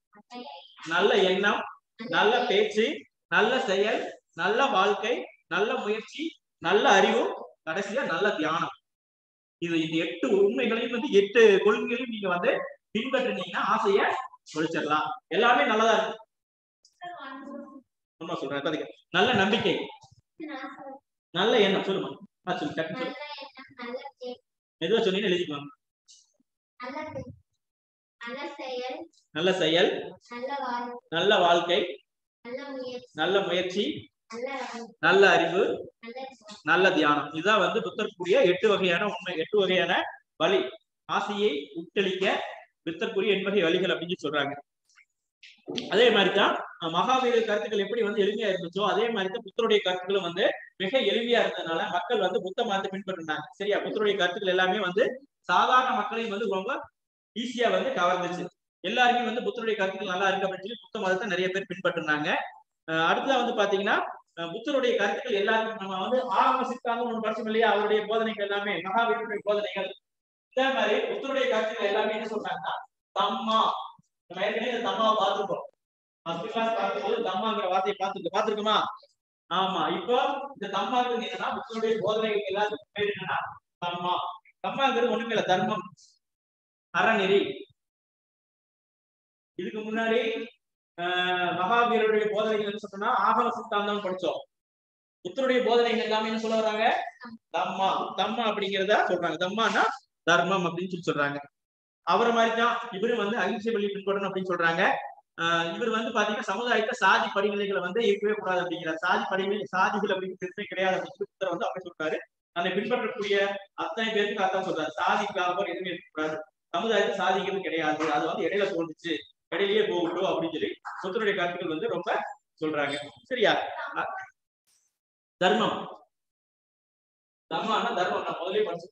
நல்ல எண்ணம் நல்ல பேச்சு நல்ல செயல் நல்ல வாழ்க்கை நல்ல முயற்சி நல்ல அறிவு கடைசியா நல்ல தியானம் இது இந்த எட்டு உண்மைகளையும் வந்து எட்டு கொள்கைகளையும் நீங்க வந்து பின்பற்றினீங்கன்னா ஆசைய ஒழிச்சிடலாம் எல்லாமே நல்லதா இருக்கு சும்மா சொல்றேன் இப்போதைக்கு. நல்ல நம்பிக்கை நல்ல எண்ணம் சொல்லுமா ஆ, சொல்லு டக்குனு சொல்லு நல்ல எண்ணம் நல்ல பேச்சு மெதுவா சொன்னீங்கன்னா எழுதிக்குவாங்க நல்ல பேச்சு, நல்ல செயல் நல்ல செயல் நல்ல வாழ்க்கை நல்ல வாழ்க்கை நல்ல முயற்சி நல்ல முயற்சி நல்ல அறிவு, நல்ல அறிவு நல்ல தியானம். நல்ல தியானம் இதுதான் வந்து புத்தர் கூறிய எட்டு வகையான உண்மை எட்டு வகையான வழி ஆசையை உட்டளிக்க புத்தர் கூறிய எண்பகை வழிகள் அப்படின்னு சொல்லி சொல்றாங்க அதே மாதிரி தான் அஹ், மகாவீரர் கருத்துக்கள் எப்படி வந்து எளிமையா இருந்துச்சோ அதே மாதிரி தான் புத்தருடைய கருத்துக்களும் வந்து மிக எளிமையா இருந்ததுனால மக்கள் வந்து புத்த மதத்தை பின்பற்றினாங்க சரியா புத்தருடைய கருத்துக்கள் எல்லாமே வந்து சாதாரண மக்களையும் வந்து ரொம்ப ஈஸியா வந்து கவர்ந்துச்சு எல்லாருமே வந்து புத்தருடைய கருத்துக்கள் நல்லா இருக்கு அப்படின்னு சொல்லி புத்த மதத்தை நிறைய பேர் பின்பற்றினாங்க அஹ், அடுத்ததா வந்து பாத்தீங்கன்னா அஹ், புத்தருடைய கருத்துக்கள் எல்லாருக்கும் நம்ம வந்து ஆரம்ப சித்தாந்தம் ஒன்று படிச்சோம் இல்லையா அவருடைய போதனைகள் எல்லாமே மகாவீரருடைய போதனைகள் இதே மாதிரி புத்தருடைய கருத்துக்கள் எல்லாமே என்ன சொல்றாங்கன்னா தம்மா நம்ம ஏற்கனவே இந்த தம்மாவை பார்த்திருக்கோம் ஃபர்ஸ்ட் கிளாஸ் பார்க்கும்போது தம்மாங்கிற வார்த்தையை பார்த்துருக்கோம் பார்த்திருக்கோமா ஆமா இப்போ இந்த தம்மாங்கிறது என்னன்னா புத்தருடைய போதனைகள் எல்லாத்துக்கும் பேர் என்னன்னா தம்மா தம்மாங்கிறது ஒண்ணுமே இல்ல தர்மம் அறநெறி இதுக்கு முன்னாடி ஆஹ் மகாவீரருடைய போதனைகள் என்ன சொன்னா ஆகம சித்தாந்தம் படிச்சோம் புத்தருடைய போதனைகள் எல்லாமே என்ன சொல்ல வராங்க தம்மா தம்மா அப்படிங்கிறத சொல்றாங்க தம்மானா தர்மம் அப்படின்னு சொல்லி சொல்றாங்க அவரை மாதிரி தான் இவரும் வந்து அகிம்சை வழி பின்பற்றணும் அப்படின்னு சொல்றாங்க ஆஹ் இவர் வந்து பாத்தீங்கன்னா சமுதாயத்தை சாதி படிநிலைகளை வந்து இருக்கவே கூடாது அப்படிங்கிறார் சாதி படிநிலை சாதிகள் அப்படிங்கிறது கிடையாது அப்படின்னு சொல்லி புத்தர் வந்து அப்படி சொல்றாரு தன்னை பின்பற்றக்கூடிய அத்தனை பேருக்கு அதான் சொல்றாரு சாதிக்காக எதுவுமே இருக்கக்கூடாது சமுதாயத்தை சாதிக்கிறது கிடையாது அது வந்து இடையில தோணுச்சு இடையிலேயே போகட்டும் அப்படின்னு சொல்லி புத்தருடைய கருத்துக்கள் வந்து ரொம்ப சொல்றாங்க சரியா அ- தர்மம் தர்மம்னா தர்மம் நான் முதலே படிச்சு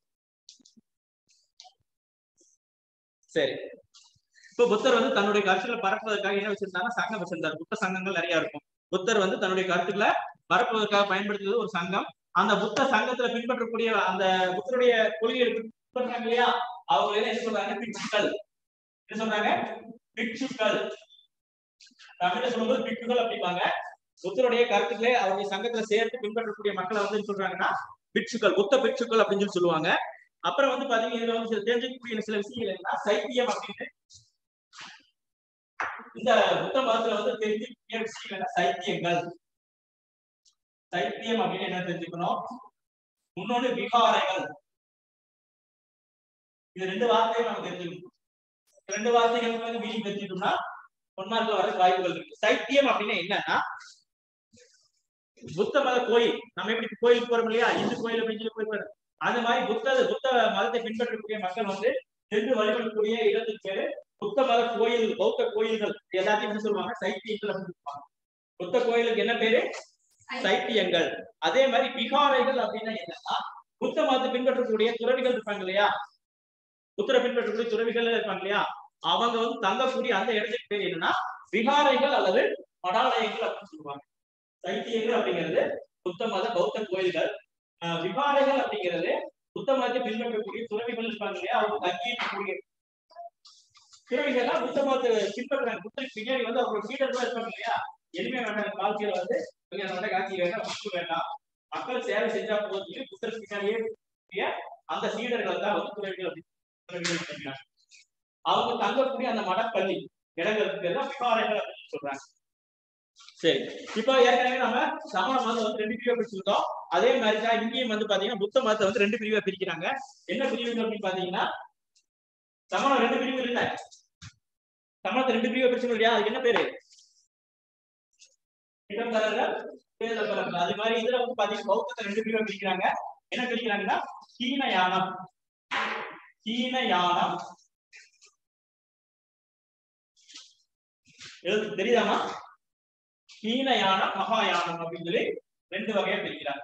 சரி இப்ப புத்தர் வந்து தன்னுடைய கருத்துக்களை பரப்புவதற்காக என்ன வச்சிருந்தாங்க சங்கம் வச்சிருந்தாரு புத்த சங்கங்கள் நிறைய இருக்கும் புத்தர் வந்து தன்னுடைய கருத்துக்களை பரப்புவதற்காக பயன்படுத்தியது ஒரு சங்கம் அந்த புத்த சங்கத்துல பின்பற்றக்கூடிய அந்த புத்தருடைய கொள்கைகளை பின்பற்றாங்க இல்லையா அவங்க எல்லாம் என்ன சொல்றாங்க பிட்சுக்கள் என்ன சொல்றாங்க பிட்சுக்கள் தமிழ்ல சொல்லும்போது பிக்குகள் அப்படிம்பாங்க புத்தருடைய கருத்துக்களை அவருடைய சங்கத்துல சேர்த்து பின்பற்றக்கூடிய மக்களை வந்து என்ன சொல்றாங்கன்னா பிட்சுக்கள் புத்த பிட்சுக்கள் அப்படின்னு சொல்லி சொல்லுவாங்க அப்புறம் வந்து பாத்தீங்கன்னா இதுல வந்து சில தெரிஞ்சுக்கக்கூடிய சில விஷயங்கள் என்னன்னா சைத்தியம் அப்படின்னு இந்த புத்த மதத்துல வந்து தெரிஞ்சுக்கக்கூடிய விஷயங்கள் என்ன சைத்தியங்கள் சைத்தியம் அப்படின்னு என்ன தெரிஞ்சுக்கணும் இன்னொன்னு விகாரைகள் இது ரெண்டு வார்த்தையும் நம்ம தெரிஞ்சுக்கணும் இந்த ரெண்டு வார்த்தைகள் வந்து மீனிங் தெரிஞ்சுட்டோம்னா ஒன் மார்க்ல வர வாய்ப்புகள் இருக்கு சைத்தியம் அப்படின்னா என்னன்னா புத்த மத கோயில் நம்ம எப்படி கோயிலுக்கு போறோம் இல்லையா இந்து கோயில் அப்படின்னு சொல்லி போய் போறோம். அந்த மாதிரி புத்த புத்த மதத்தை பின்பற்றக்கூடிய மக்கள் வந்து சென்று வழிபடக்கூடிய இடத்துக்கு பேரு புத்த மத கோயில் பௌத்த கோயில்கள் இது எல்லாத்தையும் என்ன சொல்லுவாங்க சைத்தியங்கள் அப்படின்னு சொல்லுவாங்க புத்த கோயிலுக்கு என்ன பேரு சைத்தியங்கள் அதே மாதிரி விகாரைகள் அப்படின்னா என்னன்னா புத்த மதத்தை பின்பற்றக்கூடிய துறவிகள் இருப்பாங்க இல்லையா புத்தரை பின்பற்றக்கூடிய துறவிகள் இருப்பாங்க இல்லையா அவங்க வந்து தங்கக்கூடிய அந்த இடத்துக்கு பேர் என்னன்னா விகாரைகள் அல்லது மடாலயங்கள் அப்படின்னு சொல்லுவாங்க சைத்தியங்கள் அப்படிங்கிறது புத்த மத பௌத்த கோயில்கள் ஆஹ் விகாரைகள் அப்படிங்கிறது புத்த மதத்தை பின்பற்றக்கூடிய துறவிகள் இருப்பாங்க இல்லையா அவங்க தங்கி இருக்கக்கூடிய துறவிகள்லாம் புத்த மதத்தை பின்பற்றுறாங்க புத்தருக்கு பின்னாடி வந்து அவங்களோட சீடர்கள் இருப்பாங்க இல்லையா எதுவுமே வேண்டாம் வாழ்க்கையில வந்து இவங்க நல்ல காட்சி வேண்டாம் புக்கு வேண்டாம் மக்கள் சேவை செஞ்சா போதும் சொல்லி புத்தருக்கு பின்னாடியே இருக்கக்கூடிய அந்த சீடர்கள் தான் வந்து துறவிகள் அப்படி துறவிகள் சொல்றாங்க அவங்க தங்கக்கூடிய அந்த மடப்பள்ளி இடங்களுக்கு பேர் தான் விகாரைகள் அப்படின்னு சொல்றாங்க சரி இப்போ ஏற்கனவே நம்ம சமண மதம் வந்து ரெண்டு பிரிவா பிரிச்சிருக்கோம் அதே மாதிரி தான் இங்கேயும் வந்து பாத்தீங்கன்னா புத்த மதத்தை வந்து ரெண்டு பிரிவா பிரிக்கிறாங்க என்ன பிரிவுகள் அப்படின்னு பாத்தீங்கன்னா சமணம் ரெண்டு பிரிவு இல்ல சமணத்தை ரெண்டு பிரிவா பிரிச்சு இல்லையா அதுக்கு என்ன பேரு இடம்பெறல் தேர்தல் அது மாதிரி இதுல வந்து பாத்தீங்கன்னா பௌத்தத்தை ரெண்டு பிரிவா பிரிக்கிறாங்க என்ன பிரிக்கிறாங்கன்னா சீன யானம் சீன யானம் எழுது தெரியுதாமா ஹீனயானம் மகாயானம் அப்படின்னு சொல்லி ரெண்டு வகையா பிரிக்கிறாங்க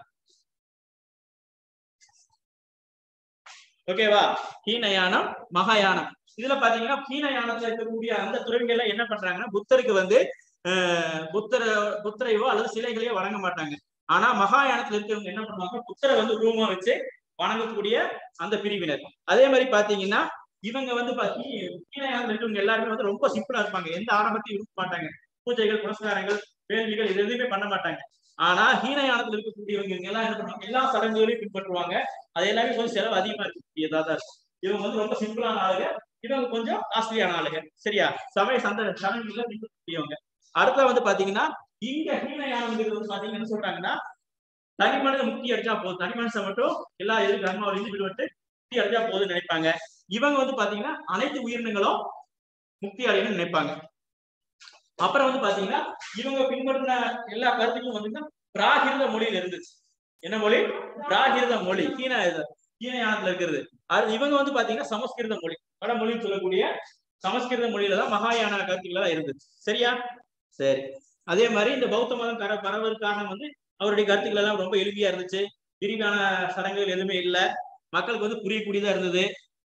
ஓகேவா ஹீனயானம் மகாயானம் இதுல பாத்தீங்கன்னா ஹீனயானத்துல இருக்கக்கூடிய அந்த துறவிகள் எல்லாம் என்ன பண்றாங்கன்னா புத்தருக்கு வந்து அஹ், புத்தர புத்தரையோ அல்லது சிலைகளையோ வணங்க மாட்டாங்க ஆனா மகாயானத்துல இருக்கிறவங்க என்ன பண்ணுவாங்க புத்தரை வந்து ரூமா வச்சு வணங்கக்கூடிய அந்த பிரிவினர் அதே மாதிரி பாத்தீங்கன்னா இவங்க வந்து ஹீனயானத்துல இருக்கவங்க எல்லாருமே வந்து ரொம்ப சிம்பிளா இருப்பாங்க எந்த ஆரம்பத்தையும் இருக்க மாட்டாங்க பூஜைகள் புரஸ்காரங்கள் வேள்விகள் இது எதுவுமே பண்ண மாட்டாங்க ஆனா ஹீனயானத்துல இருக்கக்கூடியவங்க இவங்க எல்லாம் என்ன பண்ணுவாங்க எல்லா சடங்குகளையும் பின்பற்றுவாங்க அது எல்லாமே கொஞ்சம் செலவு அதிகமா இருக்கக்கூடியதா தான் இருக்கும் இவங்க வந்து ரொம்ப சிம்பிளான ஆளுங்க இவங்க கொஞ்சம் காஸ்ட்லியான ஆளுங்க சரியா சமய சந்த சடங்குகளை பின்பற்றக்கூடியவங்க அடுத்த வந்து பாத்தீங்கன்னா இங்க ஹீனயானங்கிறது வந்து பாத்தீங்கன்னா என்ன சொல்றாங்கன்னா தனி மனித முக்தி அடிச்சா போதும் தனி மனுஷன் மட்டும் எல்லா எதுவும் கர்மாவிலிருந்து விடுபட்டு முக்தி அடைஞ்சா போதும்னு நினைப்பாங்க இவங்க வந்து பாத்தீங்கன்னா அனைத்து உயிரினங்களும் முக்தி அடையணும்னு நினைப்பாங்க அப்புறம் வந்து பாத்தீங்கன்னா இவங்க பின்பற்றின எல்லா கருத்துக்களும் வந்து பிராகிருத மொழியில இருந்துச்சு என்ன மொழி பிராகிருத மொழி சீன இது சீனயானத்துல இருக்கிறது அது இவங்க வந்து பாத்தீங்கன்னா சமஸ்கிருத மொழி வடமொழின்னு சொல்லக்கூடிய சமஸ்கிருத மொழியில தான் மகாயான கருத்துக்கள் தான் இருந்துச்சு சரியா சரி அதே மாதிரி இந்த பௌத்த மதம் கர பரவல் காரணம் வந்து அவருடைய கருத்துக்கள் எல்லாம் ரொம்ப எளிமையா இருந்துச்சு விரிவான சடங்குகள் எதுவுமே இல்லை மக்களுக்கு வந்து புரியக்கூடியதா இருந்தது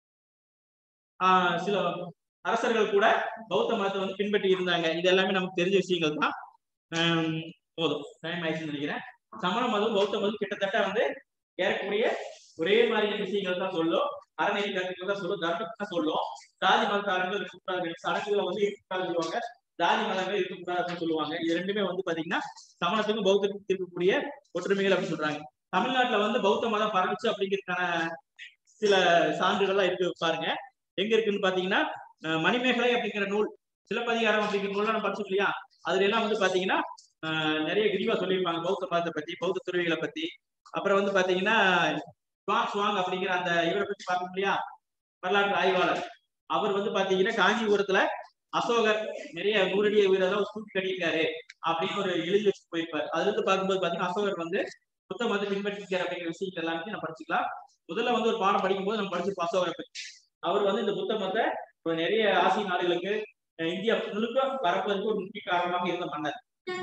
ஆஹ் சில அரசர்கள் கூட பௌத்த மதத்தை வந்து பின்பற்றி இருந்தாங்க இது எல்லாமே நமக்கு தெரிஞ்ச விஷயங்கள் தான் ஆம், போதும் டைம் ஆயிடுச்சுன்னு நினைக்கிறேன் சமண மதம் பௌத்த மதம் கிட்டத்தட்ட வந்து ஏறக்கூடிய ஒரே மாதிரியான விஷயங்கள் தான் சொல்லும் அறநெறி கருத்துக்கள் தான் சொல்லும் தர்மத்தை தான் சொல்லும் ஜாதி மதக்காரங்கள் இருக்கக்கூடாது சடங்குகளை வந்து இருக்கக்கூடாது சொல்லுவாங்க ஜாதி மதங்கள் இருக்கக்கூடாது அப்படின்னு சொல்லுவாங்க இது ரெண்டுமே வந்து பாத்தீங்கன்னா சமணத்துக்கும் பௌத்தத்துக்கும் இருக்கக்கூடிய ஒற்றுமைகள் அப்படின்னு சொல்றாங்க தமிழ்நாட்டுல வந்து பௌத்த மதம் பரவிச்சு அப்படிங்கிறதுக்கான சில சான்றுகள்லாம் இருக்கு பாருங்க எங்க இருக்குன்னு பாத்தீங்கன்னா அஹ் மணிமேகலை அப்படிங்கிற நூல் சிலப்பதிகாரம் அப்படிங்கிற நூல் நம்ம படிச்சோம் இல்லையா அதுல எல்லாம் வந்து பாத்தீங்கன்னா அஹ் நிறைய விரிவா சொல்லியிருப்பாங்க பௌத்த மதத்தை பத்தி பௌத்த துறவிகளை பத்தி அப்புறம் வந்து பாத்தீங்கன்னா சுவாங் சுவாங் அப்படிங்கிற அந்த இவரை பத்தி பார்க்கணும் இல்லையா வரலாற்று ஆய்வாளர் அவர் வந்து பாத்தீங்கன்னா காஞ்சிபுரத்துல அசோகர் நிறைய நூறடிய வீரர்கள் தூக்கி கட்டியிருக்காரு அப்படின்னு ஒரு எழுதி வச்சு போயிருப்பார் அதுல இருந்து பார்க்கும்போது பாத்தீங்கன்னா அசோகர் வந்து புத்த மதத்தை பின்பற்றிருக்காரு அப்படிங்கிற விஷயங்கள் எல்லாமே நம்ம படிச்சுக்கலாம் முதல்ல வந்து ஒரு பாடம் படிக்கும்போது நம்ம படிச்சிருப்போம் அசோகரை பத்தி அவர் வந்து இந்த புத்த மதத்தை ஒரு நிறைய ஆசிய நாடுகளுக்கு அஹ் இந்தியா முழுக்க பரப்புவதற்கு ஒரு முக்கிய காரணமாக இருந்த மன்னர்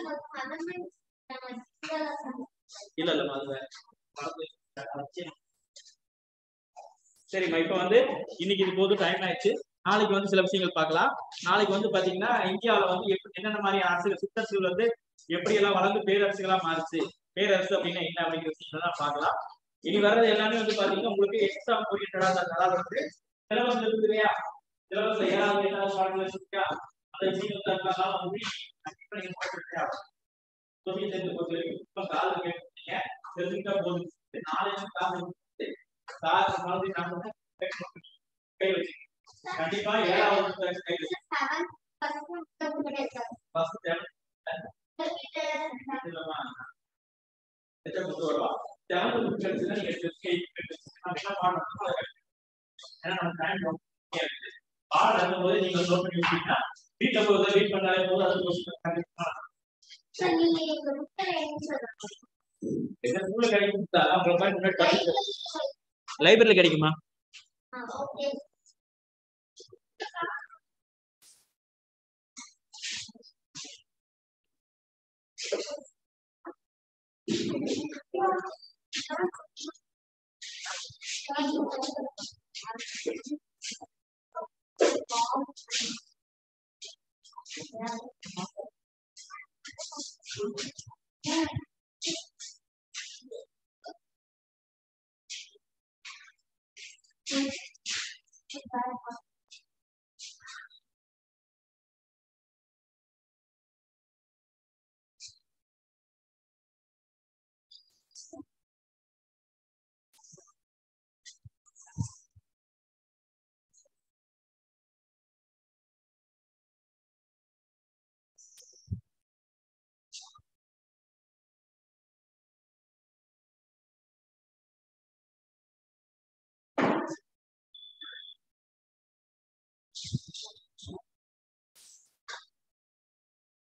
இல்ல இல்ல அது வேற மறந்து- அது சரிம்மா இப்ப வந்து இன்னைக்கு இது போது டைம் ஆயிடுச்சு நாளைக்கு வந்து சில விஷயங்கள் பார்க்கலாம் நாளைக்கு வந்து பாத்தீங்கன்னா இந்தியாவுல வந்து எப்படி என்னென்ன மாதிரி அரசுகள் சித்தரசுகள் வந்து எப்படி எல்லாம் வளர்ந்து பேரரசுகளா மாறுச்சு பேரரசு அப்படின்னா என்ன அப்படிங்கிற விஷயங்கள் தான் பார்க்கலாம் இனி வர்றது எல்லாமே வந்து பாத்தீங்கன்னா உங்களுக்கு எக்ஸாம் ஓரியன்டா அதாவது வந்து சிலபஸ் இருக்குது இல்லையா சிலபஸ் ஏழாவது எட்டாவது பாடங்கள் இருக்கா அதை ஜீவன் தரலாம் வந்து கண்டிப்பா நீங்க போட்டுருக்கா சொல்லி தெரிஞ்சு போட்டு இப்ப காலம் கேட்டீங்க தெரிஞ்சுக்கிட்டா போதும் நாலு காசு காசு மாதிரி நான் சொன்னேன் கை வச்சு கண்டிப்பா ஏழாவது கை வச்சு செவன் ஃபர்ஸ்ட் ஃபர்ஸ்ட் செவன் இல்லமா எத்தனை புக்கு வருவா செவன் புக் கிடைச்சுன்னா நீங்க எடுத்து வச்சு எயிட் வச்சு நம்ம என்ன பாடணும் ஏன்னா நம்ம டைம் ரொம்ப கம்மியா இருக்கு பாடம் நடக்கும்போது நீங்க நோட் பண்ணி வச்சீங்கன்னா வீட்டுல போய் ரீட் பண்ணாலே போதும் அது கொஸ்டின் கண்டிப்பா நீங்க எங்க புக்ல என்ன சொல்றீங்க இந்த ஸ்கூல்ல கிடைக்கும் உங்களை மாதிரி முன்னாடி படிச்சு லைப்ரரியில கிடைக்குமா ஓகே